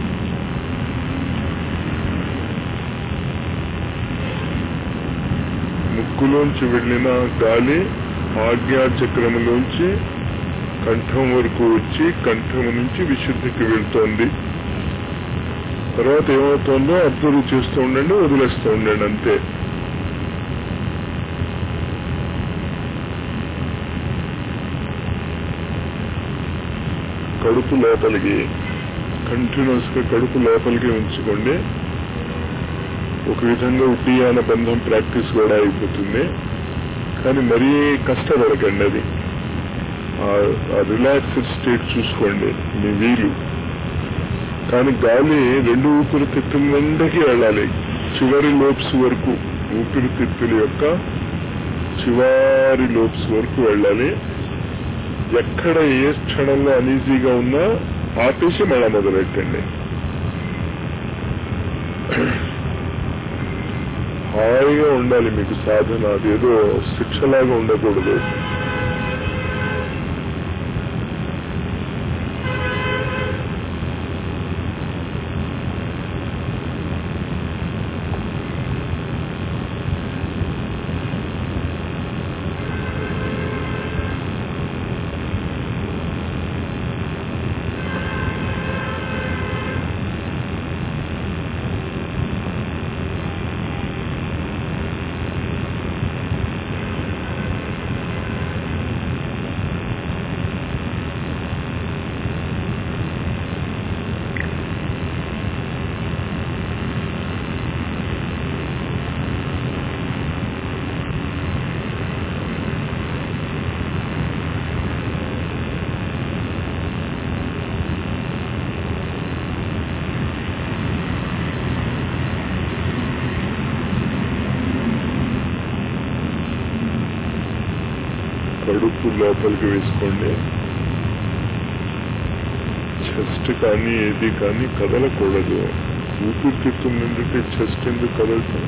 ముక్కులోంచి వెళ్ళిన గాలి ఆజ్ఞా చక్రములోంచి కంఠం వరకు వచ్చి కంఠం నుంచి విశుద్ధికి వెళ్తోంది తర్వాత ఏమవుతుందో అబ్జర్వ్ చేస్తూ ఉండండి వదిలేస్తూ ఉండండి అంతే కడుపు లోపలికి కంటిన్యూస్ గా కడుపు లోపలికి ఉంచుకోండి ఒక విధంగా ఉడ్డీయాన బంధం ప్రాక్టీస్ కూడా అయిపోతుంది కానీ మరీ కష్టపడకండి అది ఆ రిలాక్స్డ్ స్టేట్ చూసుకోండి మీ వీలు కానీ గాలి రెండు ఊపిరితిత్తుల నిండకి వెళ్ళాలి చివరి లోబ్స్ వరకు ఊపిరితిత్తుల యొక్క చివరి లోబ్స్ వరకు వెళ్ళాలి ఎక్కడ ఏ క్షణంలో అనీజీగా ఉన్నా ఆపేసి మళ్ళా మొదలెట్టండి హాయిగా ఉండాలి మీకు సాధన అదేదో శిక్షలాగా ఉండకూడదు కడుపు లోపలికి వేసుకోండి చెస్ట్ కానీ ఏది కానీ కదలకూడదు ఊపిరితిత్తుల నుండి చెస్ట్ ఎందుకు కదలుతాం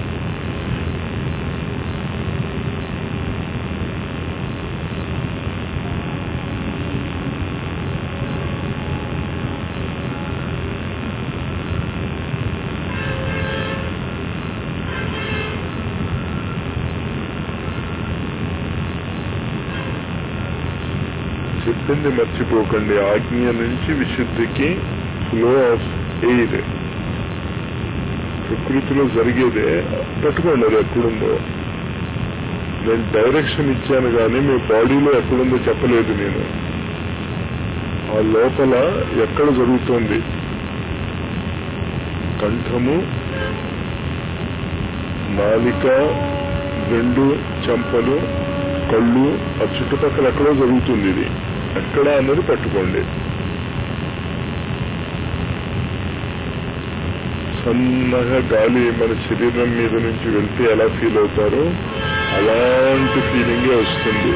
చెప్పింది మర్చిపోకండి ఆజ్ఞ నుంచి విశుద్ధికి ఫ్లో ఆఫ్ ఎయిర్ ప్రకృతిలో జరిగేదే పెట్టుకోండి అది ఎక్కడుందో నేను డైరెక్షన్ ఇచ్చాను కానీ మీ బాడీలో ఎక్కడుందో చెప్పలేదు నేను ఆ లోపల ఎక్కడ జరుగుతోంది కంఠము నాలిక రెండు చెంపలు కళ్ళు ఆ చుట్టుపక్కల ఎక్కడో జరుగుతుంది ఇది ఎక్కడ అన్నది పట్టుకోండి సన్నగా గాలి మన శరీరం మీద నుంచి వెళ్తే ఎలా ఫీల్ అవుతారో అలాంటి ఫీలింగే వస్తుంది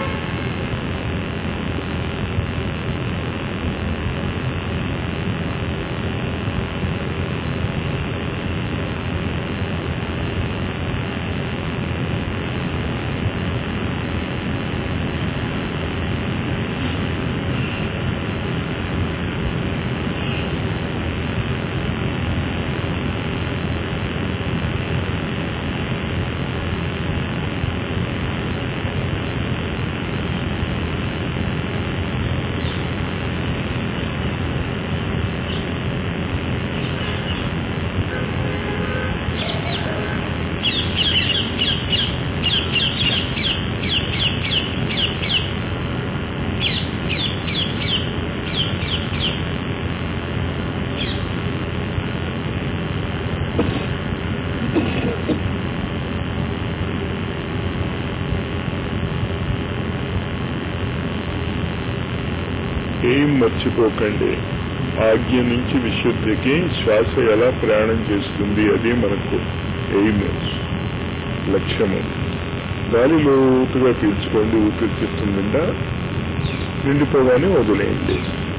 ఏం మర్చిపోకండి ఆజ్ఞ నుంచి విశుద్ధికి శ్వాస ఎలా ప్రయాణం చేస్తుంది అది మనకు ఎయిమ్ లక్ష్యము గాలి లోతుగా పీల్చుకోండి ఊపిరితిత్తుల నిండా నిండిపోగానే వదిలేయండి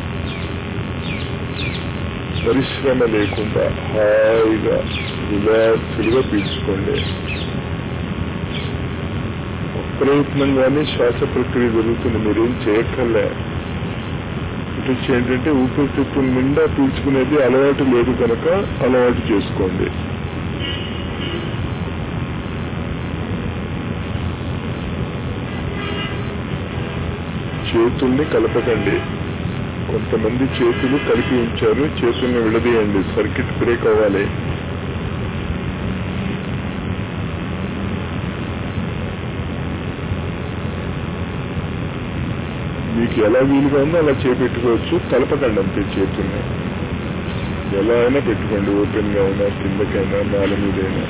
పరిశ్రమ లేకుండా హాయిగా రిలాక్స్డ్గా పీల్చుకోండి ప్రయత్నంగానే శ్వాస ప్రక్రియ జరుగుతుంది మీరేం చేయక్కర్లే వచ్చి ఏంటంటే ఊపిరితిత్తుల నిండా పీల్చుకునేది అలవాటు లేదు కనుక అలవాటు చేసుకోండి చేతుల్ని కలపకండి కొంతమంది చేతులు కలిపి ఉంచారు చేతుల్ని విడదీయండి సర్కిట్ బ్రేక్ అవ్వాలి మీకు ఎలా వీలుగా ఉందో అలా చేపెట్టుకోవచ్చు కలపకండి అంతే చేతుల్ని ఎలా అయినా పెట్టుకోండి ఓపెన్ గా అయినా కిందకైనా నేల మీదైనా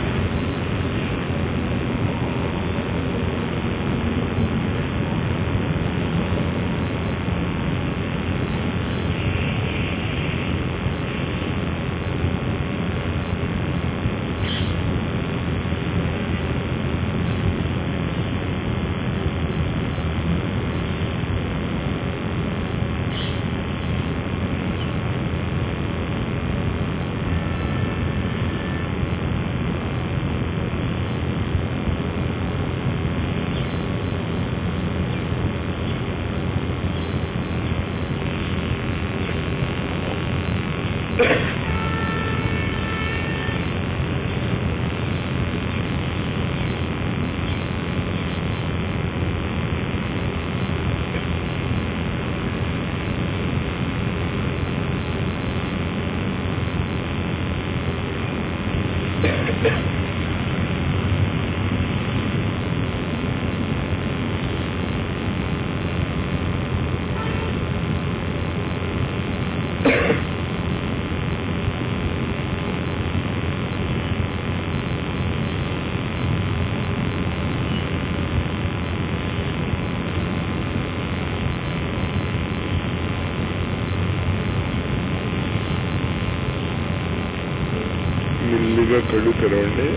మెల్లిగా కళ్ళు తెరవండి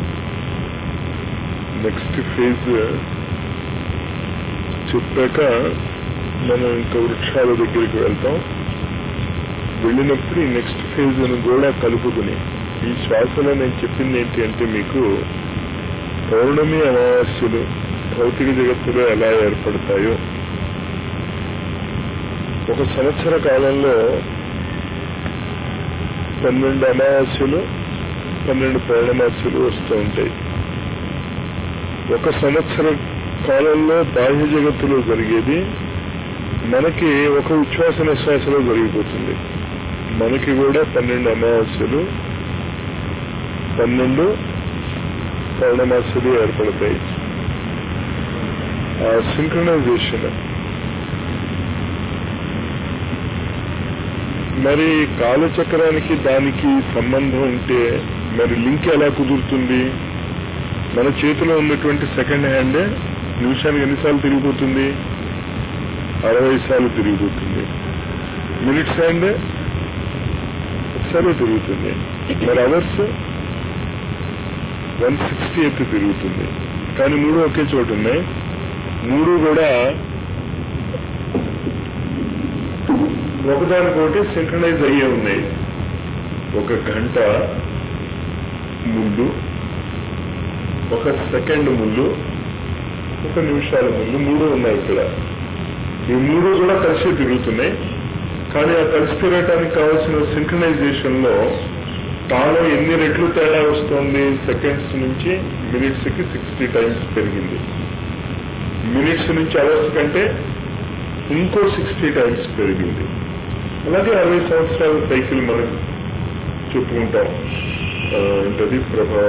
నెక్స్ట్ ఫేజ్ చెప్పాక మనం ఇంకా వృక్షాల దగ్గరికి వెళ్తాం వెళ్ళినప్పుడు ఈ నెక్స్ట్ ఫేజ్ కూడా కలుపుకుని ఈ శ్వాసలో నేను చెప్పింది ఏంటి అంటే మీకు పౌర్ణమి అమావాస్యలు భౌతిక జగత్తులో ఎలా ఏర్పడతాయో ఒక సంవత్సర కాలంలో పన్నెండు అమావాస్యలు పన్నెండు పౌర్ణమాస్యలు వస్తూ ఉంటాయి ఒక సంవత్సర కాలంలో బాహ్య జగత్తులో జరిగేది మనకి ఒక ఉచ్ఛ్వాస నిశ్వాసలో జరిగిపోతుంది మనకి కూడా పన్నెండు అమావాస్యలు పన్నెండు పౌర్ణమాస్యలు ఏర్పడతాయి ఆ సింక్రనైజేషన్ మరి కాలచక్రానికి దానికి సంబంధం ఉంటే మరి లింక్ ఎలా కుదురుతుంది మన చేతిలో ఉన్నటువంటి సెకండ్ హ్యాండ్ నిమిషానికి ఎన్నిసార్లు తిరిగిపోతుంది అరవై సార్లు తిరిగిపోతుంది మినిట్స్ హ్యాండ్ ఒకసారి తిరుగుతుంది మరి అవర్స్ వన్ సిక్స్టీ ఎయిత్ తిరుగుతుంది కానీ మూడు ఒకే చోటు ఉన్నాయి మూడు కూడా ఒకదానికొకటి సింక్రనైజ్ అయ్యే ఉన్నాయి ఒక గంట ముందు ఒక సెకండ్ ముందు ఒక నిమిషాల ముందు మూడు ఉన్నాయి ఇక్కడ ఈ మూడు కూడా కలిసి తిరుగుతున్నాయి కానీ ఆ కలిసి తిరగటానికి కావాల్సిన సింక్రనైజేషన్ లో కాలం ఎన్ని రెట్లు తేడా వస్తుంది సెకండ్స్ నుంచి మినిట్స్ కి సిక్స్టీ టైమ్స్ పెరిగింది మినిట్స్ నుంచి అవర్స్ కంటే ఇంకో సిక్స్టీ టైమ్స్ పెరిగింది అలాగే అరవై సంవత్సరాల సైకిల్ మనం చెప్పుకుంటాం ఆ, ఏంటది ప్రభా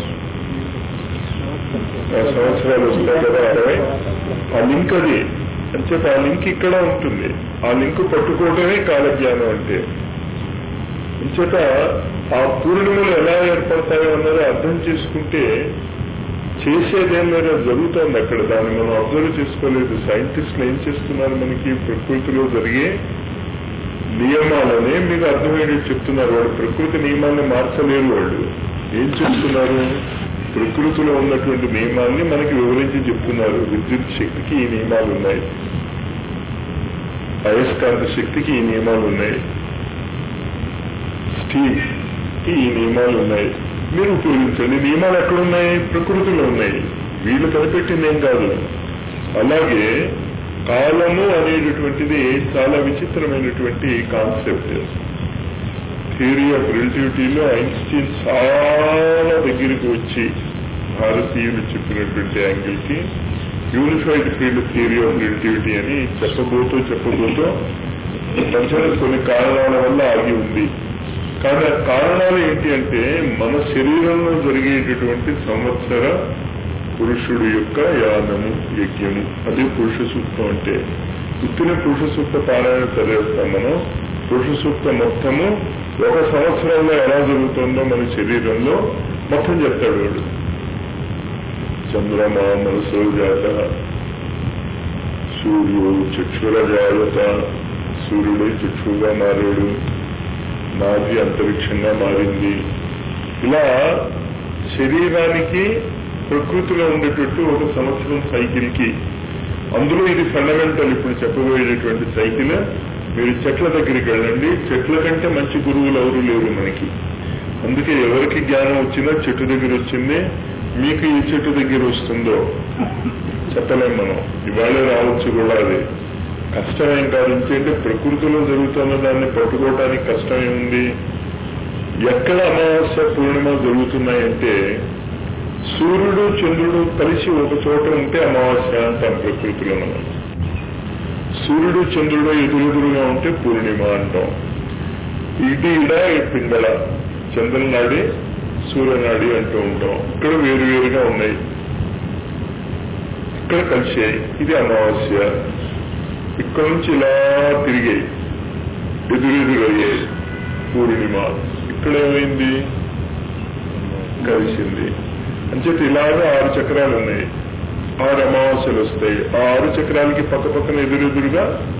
ఆ సంవత్సరాలు వస్తాయి కదా అరవై ఆ లింక్ అది అంచేత ఆ లింక్ ఇక్కడ ఉంటుంది ఆ లింక్ పట్టుకోవడమే కాలజ్ఞానం అంటే అంచేత ఆ పూర్ణిమలు ఎలా ఏర్పడతాయో అన్నది అర్థం చేసుకుంటే చేసేదేం లేదా జరుగుతోంది అక్కడ దాన్ని మనం అబ్జర్వ్ చేసుకోలేదు సైంటిస్టులు ఏం చేస్తున్నారు మనకి ప్రకృతిలో జరిగే నియమాలనే మీకు అర్థమయ్యేది చెప్తున్నారు వాళ్ళు ప్రకృతి నియమాన్ని మార్చలేరు వాళ్ళు ఏం చెప్తున్నారు ప్రకృతిలో ఉన్నటువంటి నియమాల్ని మనకి వివరించి చెప్తున్నారు విద్యుత్ శక్తికి ఈ నియమాలు ఉన్నాయి అయస్కాంత శక్తికి ఈ నియమాలు ఉన్నాయి స్టీల్ కి ఈ నియమాలు ఉన్నాయి మీరు ఉపయోగించండి నియమాలు ఎక్కడున్నాయి ప్రకృతిలో ఉన్నాయి వీళ్ళు కనిపెట్టింది ఏం కాదు అలాగే కాలము అనేటటువంటిది చాలా విచిత్రమైనటువంటి కాన్సెప్ట్ థియరీ ఆఫ్ రిలేటివిటీలో ఐన్స్టీన్ చాలా దగ్గరికి వచ్చి భారతీయులు చెప్పినటువంటి యాంగిల్ కి unified field theory of relativity అని చెప్పబోతూ చెప్పబోతూ మధ్యలో కొన్ని కారణాల వల్ల ఆగి ఉంది కానీ ఆ కారణాలు ఏంటి అంటే మన శరీరంలో జరిగేటటువంటి సంవత్సర పురుషుడు యొక్క యానము యజ్ఞము అది పురుష సూక్తం అంటే పుట్టిన పురుష సూక్త పారాయణ చదివేస్తాం మనం పురుష సూక్త మొత్తము ఒక సంవత్సరంలో ఎలా జరుగుతుందో మన శరీరంలో మొత్తం చెప్తాడు వాడు చంద్రమ మనసు జాత సూర్యుడు చక్షుర జాగ్రత్త సూర్యుడు చక్షుగా మారాడు నాభి అంతరిక్షంగా మారింది ఇలా శరీరానికి ప్రకృతిలో ఉండేటట్టు ఒక సంవత్సరం సైకిల్ కి అందులో ఇది ఫండమెంటల్ ఇప్పుడు చెప్పబోయేటటువంటి సైకిల్ మీరు చెట్ల దగ్గరికి వెళ్ళండి చెట్ల కంటే మంచి గురువులు ఎవరు లేరు మనకి అందుకే ఎవరికి జ్ఞానం వచ్చినా చెట్టు దగ్గర వచ్చింది మీకు ఈ చెట్టు దగ్గర వస్తుందో చెప్పలేం మనం ఇవాళ రావచ్చు కూడా అది కష్టమేం కాదు ఎందుకంటే ప్రకృతిలో జరుగుతున్న దాన్ని పట్టుకోవడానికి కష్టం ఏముంది ఎక్కడ అమావాస్య పూర్ణిమ జరుగుతున్నాయంటే సూర్యుడు చంద్రుడు కలిసి ఒక చోట ఉంటే అమావాస్య అంటాం ప్రకృతిలో మనం సూర్యుడు చంద్రుడు ఎదురెదురుగా ఉంటే పూర్ణిమ అంటాం ఇటు ఇడ పింగళ చంద్రనాడి సూర్యనాడి అంటూ ఉంటాం ఇక్కడ వేరువేరుగా ఉన్నాయి ఇక్కడ కలిసాయి ఇది అమావాస్య ఇక్కడ నుంచి ఇలా తిరిగాయి ఎదురెదురయ్యాయి పూర్ణిమ ఇక్కడ ఏమైంది కలిసింది అంచేత ఇలాగా ఆరు చక్రాలు ఉన్నాయి ఆరు అమావాస్యలు వస్తాయి ఆ ఆరు చక్రాలకి పక్క పక్కన ఎదురెదురుగా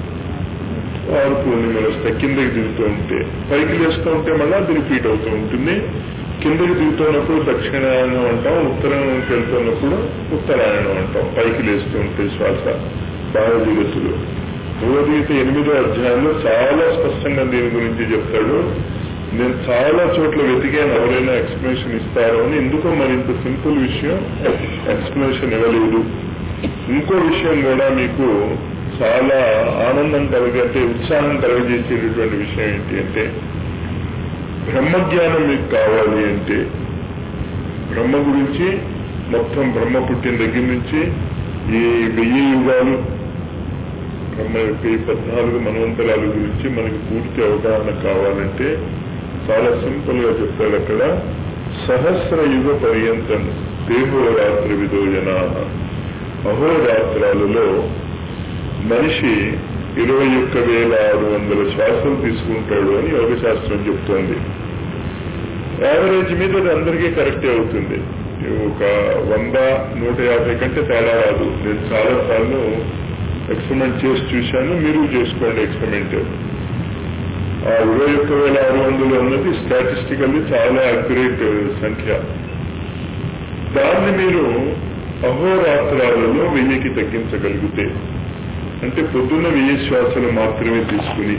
ఆరు పూర్ణిమలు వస్తాయి కిందకి దిగుతూ ఉంటే పైకి లేస్తూ ఉంటే మళ్ళీ అది రిపీట్ అవుతూ ఉంటుంది కిందకి దిగుతున్నప్పుడు దక్షిణాయనం అంటాం ఉత్తరాయణంకి వెళ్తున్నప్పుడు ఉత్తరాయణం అంటాం పైకి లేస్తూ ఉంటే శ్వాస బాగా జగత్తులు భగవద్గీత ఎనిమిదో అధ్యాయంలో చాలా స్పష్టంగా దీని గురించి చెప్తాడు నేను చాలా చోట్ల వెతికాను ఎవరైనా ఎక్స్ప్లెనేషన్ ఇస్తారో అని ఎందుకో మరి ఇంత సింపుల్ విషయం ఎక్స్ప్లెనేషన్ ఇవ్వలేదు ఇంకో విషయం కూడా మీకు చాలా ఆనందం కలిగే అంటే ఉత్సాహం కలగజేసేటటువంటి విషయం ఏంటి అంటే బ్రహ్మజ్ఞానం మీకు కావాలి అంటే బ్రహ్మ గురించి మొత్తం బ్రహ్మ పుట్టిన దగ్గర నుంచి ఈ వెయ్యి యుగాలు బ్రహ్మ యొక్క ఈ పద్నాలుగు మనవంతరాల గురించి మనకి పూర్తి అవగాహన కావాలంటే చాలా సింపుల్ గా చెప్తాడు అక్కడ సహస్ర యుగ పర్యంతం దేహోరాత్రి విదోజన అహోరాత్రాలలో మనిషి ఇరవై ఒక్క వేల ఆరు వందల శ్వాసలు తీసుకుంటాడు అని యోగ శాస్త్రం చెప్తోంది యావరేజ్ మీద అది అందరికీ కరెక్టే అవుతుంది ఒక వంద నూట యాభై కంటే తేడా రాదు నేను చాలా సార్లు ఎక్స్పెరిమెంట్ చేసి చూశాను మీరు చేసుకోండి ఎక్స్పెరిమెంట్ ఆ ఇరవై ఒక్క వేల ఆరు వందలు అన్నది స్టాటిస్టికల్లీ చాలా అక్యురేట్ సంఖ్య దాన్ని మీరు అహోరాత్రాలలో వెయ్యికి తగ్గించగలిగితే అంటే పొద్దున్న వెయ్యి శ్వాసలు మాత్రమే తీసుకుని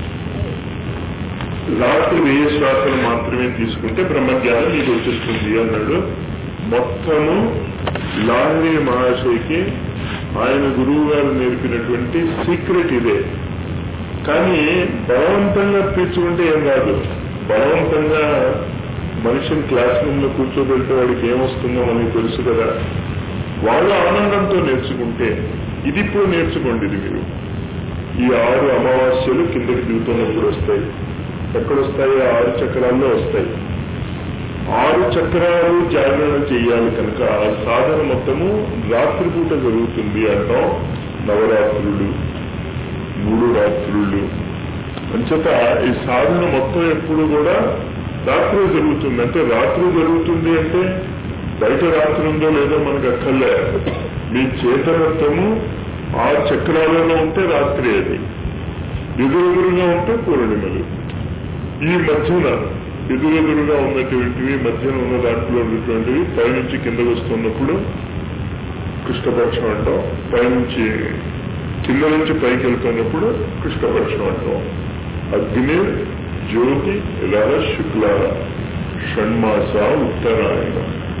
రాత్రి వెయ్యి శ్వాసలు మాత్రమే తీసుకుంటే బ్రహ్మజ్ఞానం మీకు వచ్చేస్తుంది అన్నాడు మొత్తము లాహరి మహాశయకి ఆయన గురువు గారు నేర్పినటువంటి సీక్రెట్ ఇదే కానీ బలవంతంగా పీల్చుకుంటే ఏం కాదు బలవంతంగా మనిషిని క్లాస్ రూమ్ లో కూర్చోబెడితే వాడికి ఏమొస్తుందో మనకి తెలుసు కదా వాళ్ళు ఆనందంతో నేర్చుకుంటే ఇది ఇప్పుడు నేర్చుకోండి ఇది మీరు ఈ ఆరు అమావాస్యలు కిందకి దిగుతున్నప్పుడు వస్తాయి ఎక్కడొస్తాయి ఆరు చక్రాల్లో వస్తాయి ఆరు చక్రాలు జాగరణ చేయాలి కనుక సాధన మొత్తము రాత్రిపూట జరుగుతుంది అంటాం నవరాత్రులు మూడు రాత్రులు అంచేత ఈ సాధన మొత్తం ఎప్పుడు కూడా రాత్రి జరుగుతుంది అంటే రాత్రి జరుగుతుంది అంటే బయట రాత్రి ఉందో లేదో మనకు అక్కర్లే మీ చేతనత్వము ఆ చక్రాలలో ఉంటే రాత్రి అది ఎదురెదురుగా ఉంటే పూర్ణిమలు ఈ మధ్యన ఎదురెదురుగా ఉన్నటువంటివి మధ్యన ఉన్న దాంట్లో ఉన్నటువంటివి పైనుంచి కిందకు వస్తున్నప్పుడు కృష్ణపక్షం అంటాం పైనుంచి కింద నుంచి పైకి వెళ్తున్నప్పుడు కృష్ణపక్షం అంటాం అగ్ని జ్యోతి రహ శుక్ల షణ్మాస ఉత్తరాయణ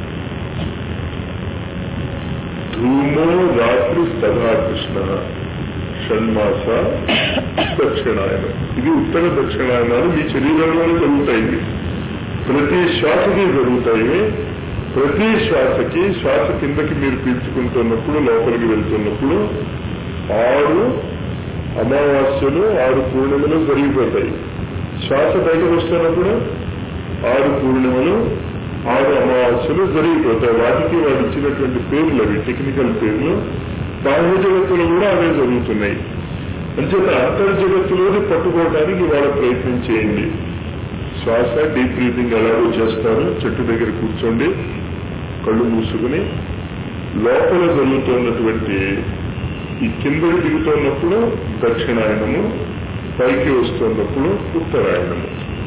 ధూమో రాత్రి సదా కృష్ణ షణ్మాస దక్షిణాయన ఇది ఉత్తర దక్షిణాయనాలు మీ శరీరంలోనే జరుగుతాయి ప్రతి శ్వాసకి జరుగుతాయి ప్రతి శ్వాసకి శ్వాస కిందకి మీరు పీల్చుకుంటున్నప్పుడు లోపలికి వెళ్తున్నప్పుడు ఆరు అమావాస్యలు ఆరు పూర్ణిమలు జరిగిపోతాయి శ్వాస బయటకు వస్తున్నప్పుడు ఆరు పూర్ణిమలు ఆరు అమావాస్యలు జరిగిపోతాయి వాటికి వాడు ఇచ్చినటువంటి పేర్లు అవి టెక్నికల్ పేర్లు బాహ్య జగత్తులో కూడా అవే జరుగుతున్నాయి అంచేత అంతర్జగత్తులోని పట్టుకోవడానికి వాళ్ళ ప్రయత్నం చేయండి శ్వాస డీప్ బ్రీతింగ్ ఎలాగో చేస్తారు చెట్టు దగ్గర కూర్చోండి కళ్ళు మూసుకుని లోపల జరుగుతున్నటువంటి ఈ కిందకి దిగుతున్నప్పుడు దక్షిణాయనము పైకి వస్తున్నప్పుడు ఉత్తరాయణము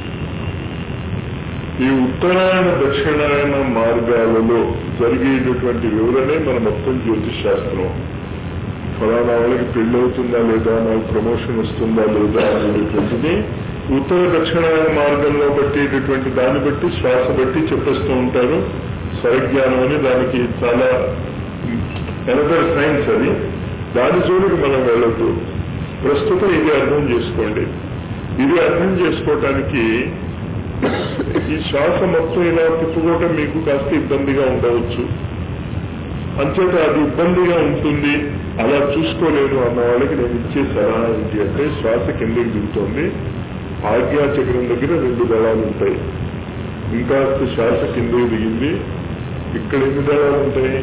ఈ ఉత్తరాయణ దక్షిణాయన మార్గాలలో జరిగేటటువంటి వివరణే మన మొత్తం జ్యోతిష్ శాస్త్రం ఫలానా వాళ్ళకి పెళ్లి అవుతుందా లేదా నాకు ప్రమోషన్ వస్తుందా లేదా అనేటువంటిది ఉత్తర దక్షిణాయన మార్గంలో పట్టేటటువంటి దాన్ని బట్టి శ్వాస బట్టి చెప్పేస్తూ ఉంటారు స్వరజ్ఞానం అని దానికి చాలా ఎనదర్ సైన్స్ అది దాని జోలికి మనం వెళ్ళొద్దు ప్రస్తుతం ఇది అర్థం చేసుకోండి ఇది అర్థం చేసుకోవటానికి ఈ శ్వాస మొత్తం ఇలా తిప్పుకోవటం మీకు కాస్త ఇబ్బందిగా ఉండవచ్చు అంచేత అది ఇబ్బందిగా ఉంటుంది అలా చూసుకోలేరు అన్న వాళ్ళకి నేను ఇచ్చే సలహా ఏంటి అంటే శ్వాస కిందకి దిగుతోంది ఆజ్ఞా చక్రం దగ్గర రెండు దళాలు ఉంటాయి ఇంకా శ్వాస కిందకి దిగింది ఇక్కడ ఎన్ని దళాలు ఉంటాయి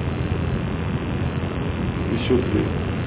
విశుద్ధి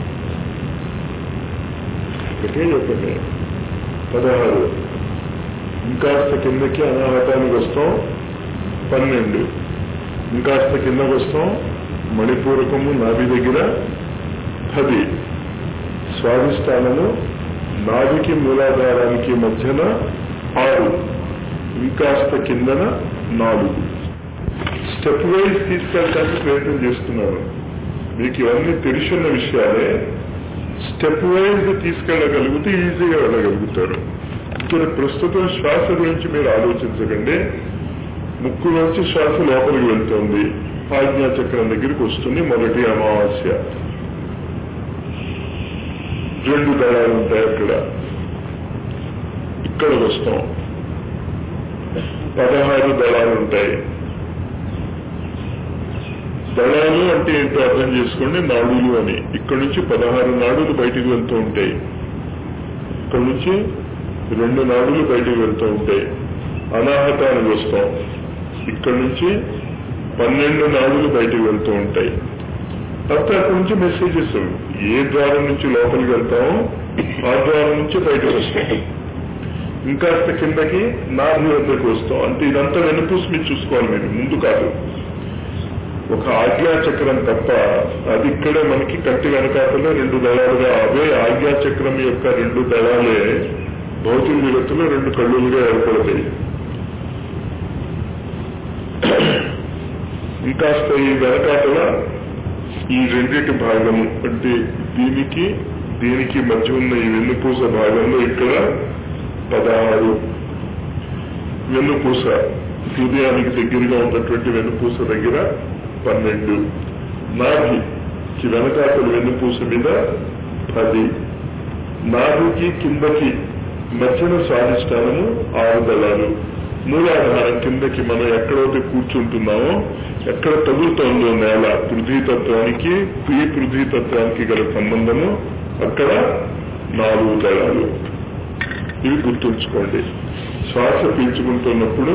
ఒకటే చెప్పండి పదహారు ఇంకాస్త కిందకి అనాహతానికి వస్తాం పన్నెండు ఇంకాస్త కిందకి వస్తాం మణిపూరకము నాభి దగ్గర పది స్వాధిష్టానము నాభికి మూలాధారానికి మధ్యన ఆరు ఇంకాస్త కిందన నాలుగు స్టెప్ వైజ్ తీసుకెళ్ళడానికి ప్రయత్నం చేస్తున్నాను మీకు ఇవన్నీ తెలిసిన విషయాలే స్టెప్ వైజ్ తీసుకెళ్ళగలిగితే ఈజీగా వెళ్ళగలుగుతారు ఇక్కడ ప్రస్తుతం శ్వాస గురించి మీరు ఆలోచించకండి ముక్కులోంచి శ్వాస లోపలికి వెళ్తుంది ఆజ్ఞా చక్రం దగ్గరికి వస్తుంది మొదటి అమావాస్య రెండు దళాలు ఉంటాయి అక్కడ ఇక్కడికి వస్తాం పదహారు దళాలు ఉంటాయి దళాలు అంటే ఏంటో అర్థం చేసుకోండి నాడులు అని ఇక్కడ నుంచి పదహారు నాడులు బయటికి వెళ్తూ ఉంటాయి ఇక్కడ నుంచి రెండు నాడులు బయటికి వెళ్తూ ఉంటాయి అనాహతానికి వస్తాం ఇక్కడ నుంచి పన్నెండు నాడులు బయటికి వెళ్తూ ఉంటాయి తర్వాత అక్కడ నుంచి మెసేజెస్ ఏ ద్వారం నుంచి లోపలికి వెళ్తామో ఆ ద్వారం నుంచి బయటకు వస్తాం ఇంకాస్త కిందకి నాభి వద్దకు వస్తాం అంటే ఇదంతా వెనుపూసి మీరు చూసుకోవాలి మీరు ముందు కాదు ఒక ఆజ్ఞా చక్రం తప్ప అది ఇక్కడే మనకి కట్టి వెనకాతలో రెండు దళాలుగా అవే ఆజ్ఞా చక్రం యొక్క రెండు దళాలే భౌతిక జగత్తులో రెండు కళ్ళులుగా ఏర్పడతాయి ఇంకాస్త ఈ వెనకాతల ఈ రెండింటి భాగము అంటే దీనికి దీనికి మధ్య ఉన్న ఈ వెన్నుపూస భాగంలో ఇక్కడ పదహారు వెన్నుపూస హృదయానికి దగ్గరగా ఉన్నటువంటి వెన్నుపూస దగ్గర పన్నెండు నాభికి వెనకాతల వెన్నుపూస మీద పది నాభికి కిందకి మధ్యన స్వాధిష్టానము ఆరు దళాలు మూలాధారం కిందకి మనం ఎక్కడైతే కూర్చుంటున్నామో ఎక్కడ తగులుతోందో నేల పృథ్వీతత్వానికి ఈ పృథ్వీతత్వానికి గల సంబంధము అక్కడ నాలుగు దళాలు ఇవి గుర్తుంచుకోండి శ్వాస పీల్చుకుంటున్నప్పుడు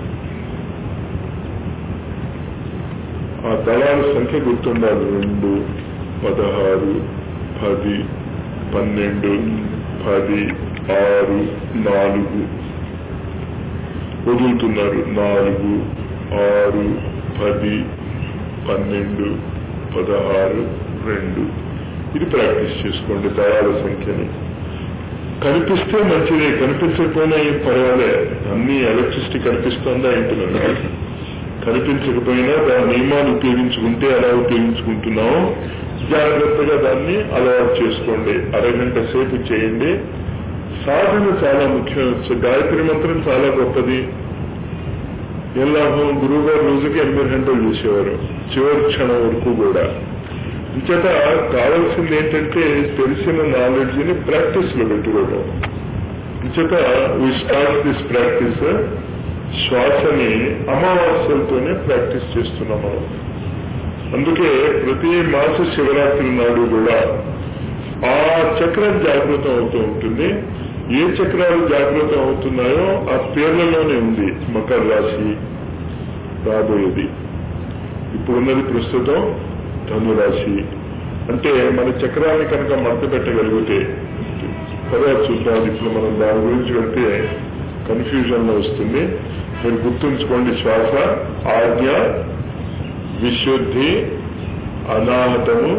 ఆ దళాల సంఖ్య గుర్తుండాలి రెండు పదహారు పది పన్నెండు పది ఆరు నాలుగు వదులుతున్నారు నాలుగు ఆరు పది పన్నెండు పదహారు రెండు ఇది ప్రాక్టీస్ చేసుకోండి దళాల సంఖ్యని కనిపిస్తే మంచిదే కనిపించకపోయినా ఏం పర్వాలే అన్ని ఎలక్ట్రిసిటీ కనిపిస్తుందా ఏంటున్నాను కనిపించకపోయినా దాని నియమాలు ఉపయోగించుకుంటే ఎలా ఉపయోగించుకుంటున్నామో జాగ్రత్తగా దాన్ని అలవాటు చేసుకోండి అరగంట సేపు చేయండి సాధన చాలా ముఖ్యం గాయత్రి మంత్రం చాలా గొప్పది ఏం లాభం గురువు గారు రోజుకి ఎనిమిది గంటలు చేసేవారు చివరి క్షణం వరకు కూడా ఇంచేత కావాల్సింది ఏంటంటే తెలిసిన నాలెడ్జ్ ని ప్రాక్టీస్ లో పెట్టుకోవడం ఇంచేత వి స్టార్ట్ దిస్ ప్రాక్టీస్ శ్వాసని అమావాస్యలతోనే ప్రాక్టీస్ చేస్తున్నాం మనం అందుకే ప్రతి మాస శివరాత్రి నాడు కూడా ఆ చక్రం జాగృతం అవుతూ ఉంటుంది ఏ చక్రాలు జాగృతం అవుతున్నాయో ఆ పేర్లలోనే ఉంది మకర రాశి రాబోయేది ఇప్పుడున్నది ప్రస్తుతం ధనురాశి అంటే మన చక్రాన్ని కనుక మడత పెట్టగలిగితే తర్వాత చూద్దాం ఇప్పుడు మనం దాని గురించి వెళ్తే కన్ఫ్యూజన్ లో వస్తుంది మీరు గుర్తుంచుకోండి శ్వాస ఆజ్ఞ విశుద్ధి అనాహతము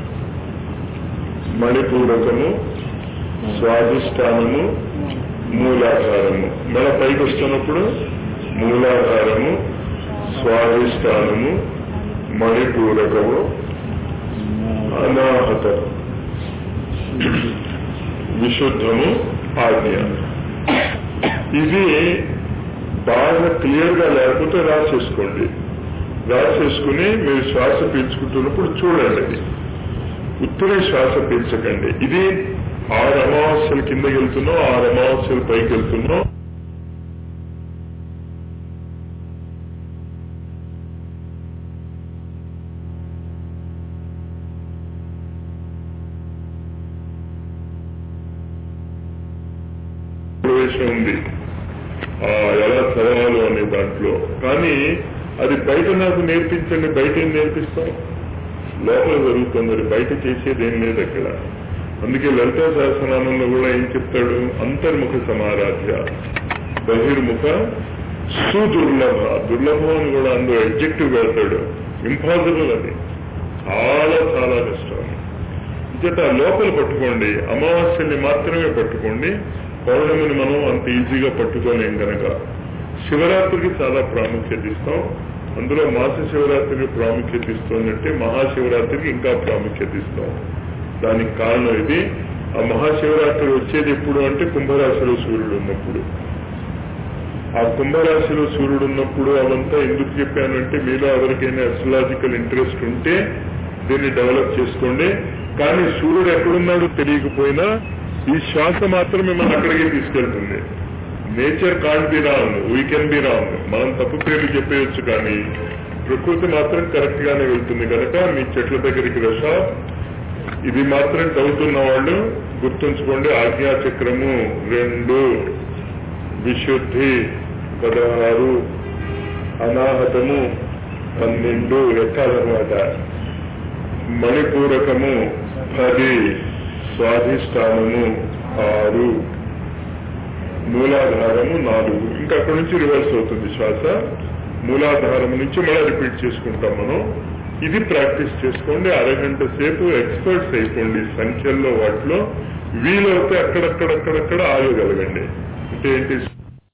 మణిపూరకము స్వాధిష్టానము మూలాధారము మన పైకి వస్తున్నప్పుడు మూలాధారము స్వాధిష్టానము మణిపూరకము అనాహతము విశుద్ధము ఆజ్ఞ ఇది బాగా క్లియర్ గా లేకపోతే రాసేసుకోండి రాసేసుకుని మీరు శ్వాస పీల్చుకుంటున్నప్పుడు చూడండి అది ఉత్తరే శ్వాస పీల్చకండి ఇది ఆరు అమావాస్యల కిందకి వెళ్తున్నాం ఆరు అమావాస్యల పైకి వెళ్తున్నాం ప్రవేశం ఉంది ఆ ఎలా చదవాలో అనే దాంట్లో కానీ అది బయట నాకు నేర్పించండి బయట ఏం నేర్పిస్తాం లోపల జరుగుతుంది అది బయట చేసేది ఏం లేదు అక్కడ అందుకే లలితా సహస్రనామంలో కూడా ఏం చెప్తాడు అంతర్ముఖ సమారాధ్య బహిర్ముఖ సుదుర్లభ దుర్లభం అని కూడా అందులో ఎడ్జెక్టివ్ పెడతాడు ఇంపాసిబుల్ అది చాలా చాలా కష్టం ఇంచేత లోపల పట్టుకోండి అమావాస్యని మాత్రమే పట్టుకోండి పౌర్ణమిని మనం అంత ఈజీగా పట్టుకోలేం కనుక శివరాత్రికి చాలా ప్రాముఖ్యత ఇస్తాం అందులో మాస శివరాత్రికి ప్రాముఖ్యత ఇస్తుందంటే మహాశివరాత్రికి ఇంకా ప్రాముఖ్యత ఇస్తాం దానికి కారణం ఇది ఆ మహాశివరాత్రి వచ్చేది ఎప్పుడు అంటే కుంభరాశిలో సూర్యుడు ఉన్నప్పుడు ఆ కుంభరాశిలో సూర్యుడు ఉన్నప్పుడు అవంతా ఎందుకు చెప్పానంటే మీలో ఎవరికైనా అస్ట్రలాజికల్ ఇంట్రెస్ట్ ఉంటే దీన్ని డెవలప్ చేసుకోండి కానీ సూర్యుడు ఎక్కడున్నాడో తెలియకపోయినా ఈ శ్వాస మాత్రమే మనం అక్కడికి తీసుకెళ్తుంది nature can't be wrong we can be wrong మనం తప్పు పేర్లు చెప్పేయచ్చు కానీ ప్రకృతి మాత్రం కరెక్ట్ గానే వెళ్తుంది కనుక మీ చెట్ల దగ్గరికి రష ఇది మాత్రం చదువుతున్న వాళ్ళు గుర్తుంచుకోండి ఆజ్ఞా చక్రము రెండు విశుద్ధి పదహారు అనాహతము పన్నెండు లెక్కాలన్నమాట మణిపూరకము పది స్వాధిష్టానము ఆరు మూలాధారము నాలుగు ఇంకా అక్కడి నుంచి రివర్స్ అవుతుంది శ్వాస మూలాధారం నుంచి మళ్ళీ రిపీట్ చేసుకుంటాం మనం ఇది ప్రాక్టీస్ చేసుకోండి అరగంట సేపు ఎక్స్పర్ట్స్ అయిపోండి సంఖ్యల్లో వాటిలో వీలైతే అక్కడక్కడక్కడక్కడ ఆగగలగండి అంటే ఏంటి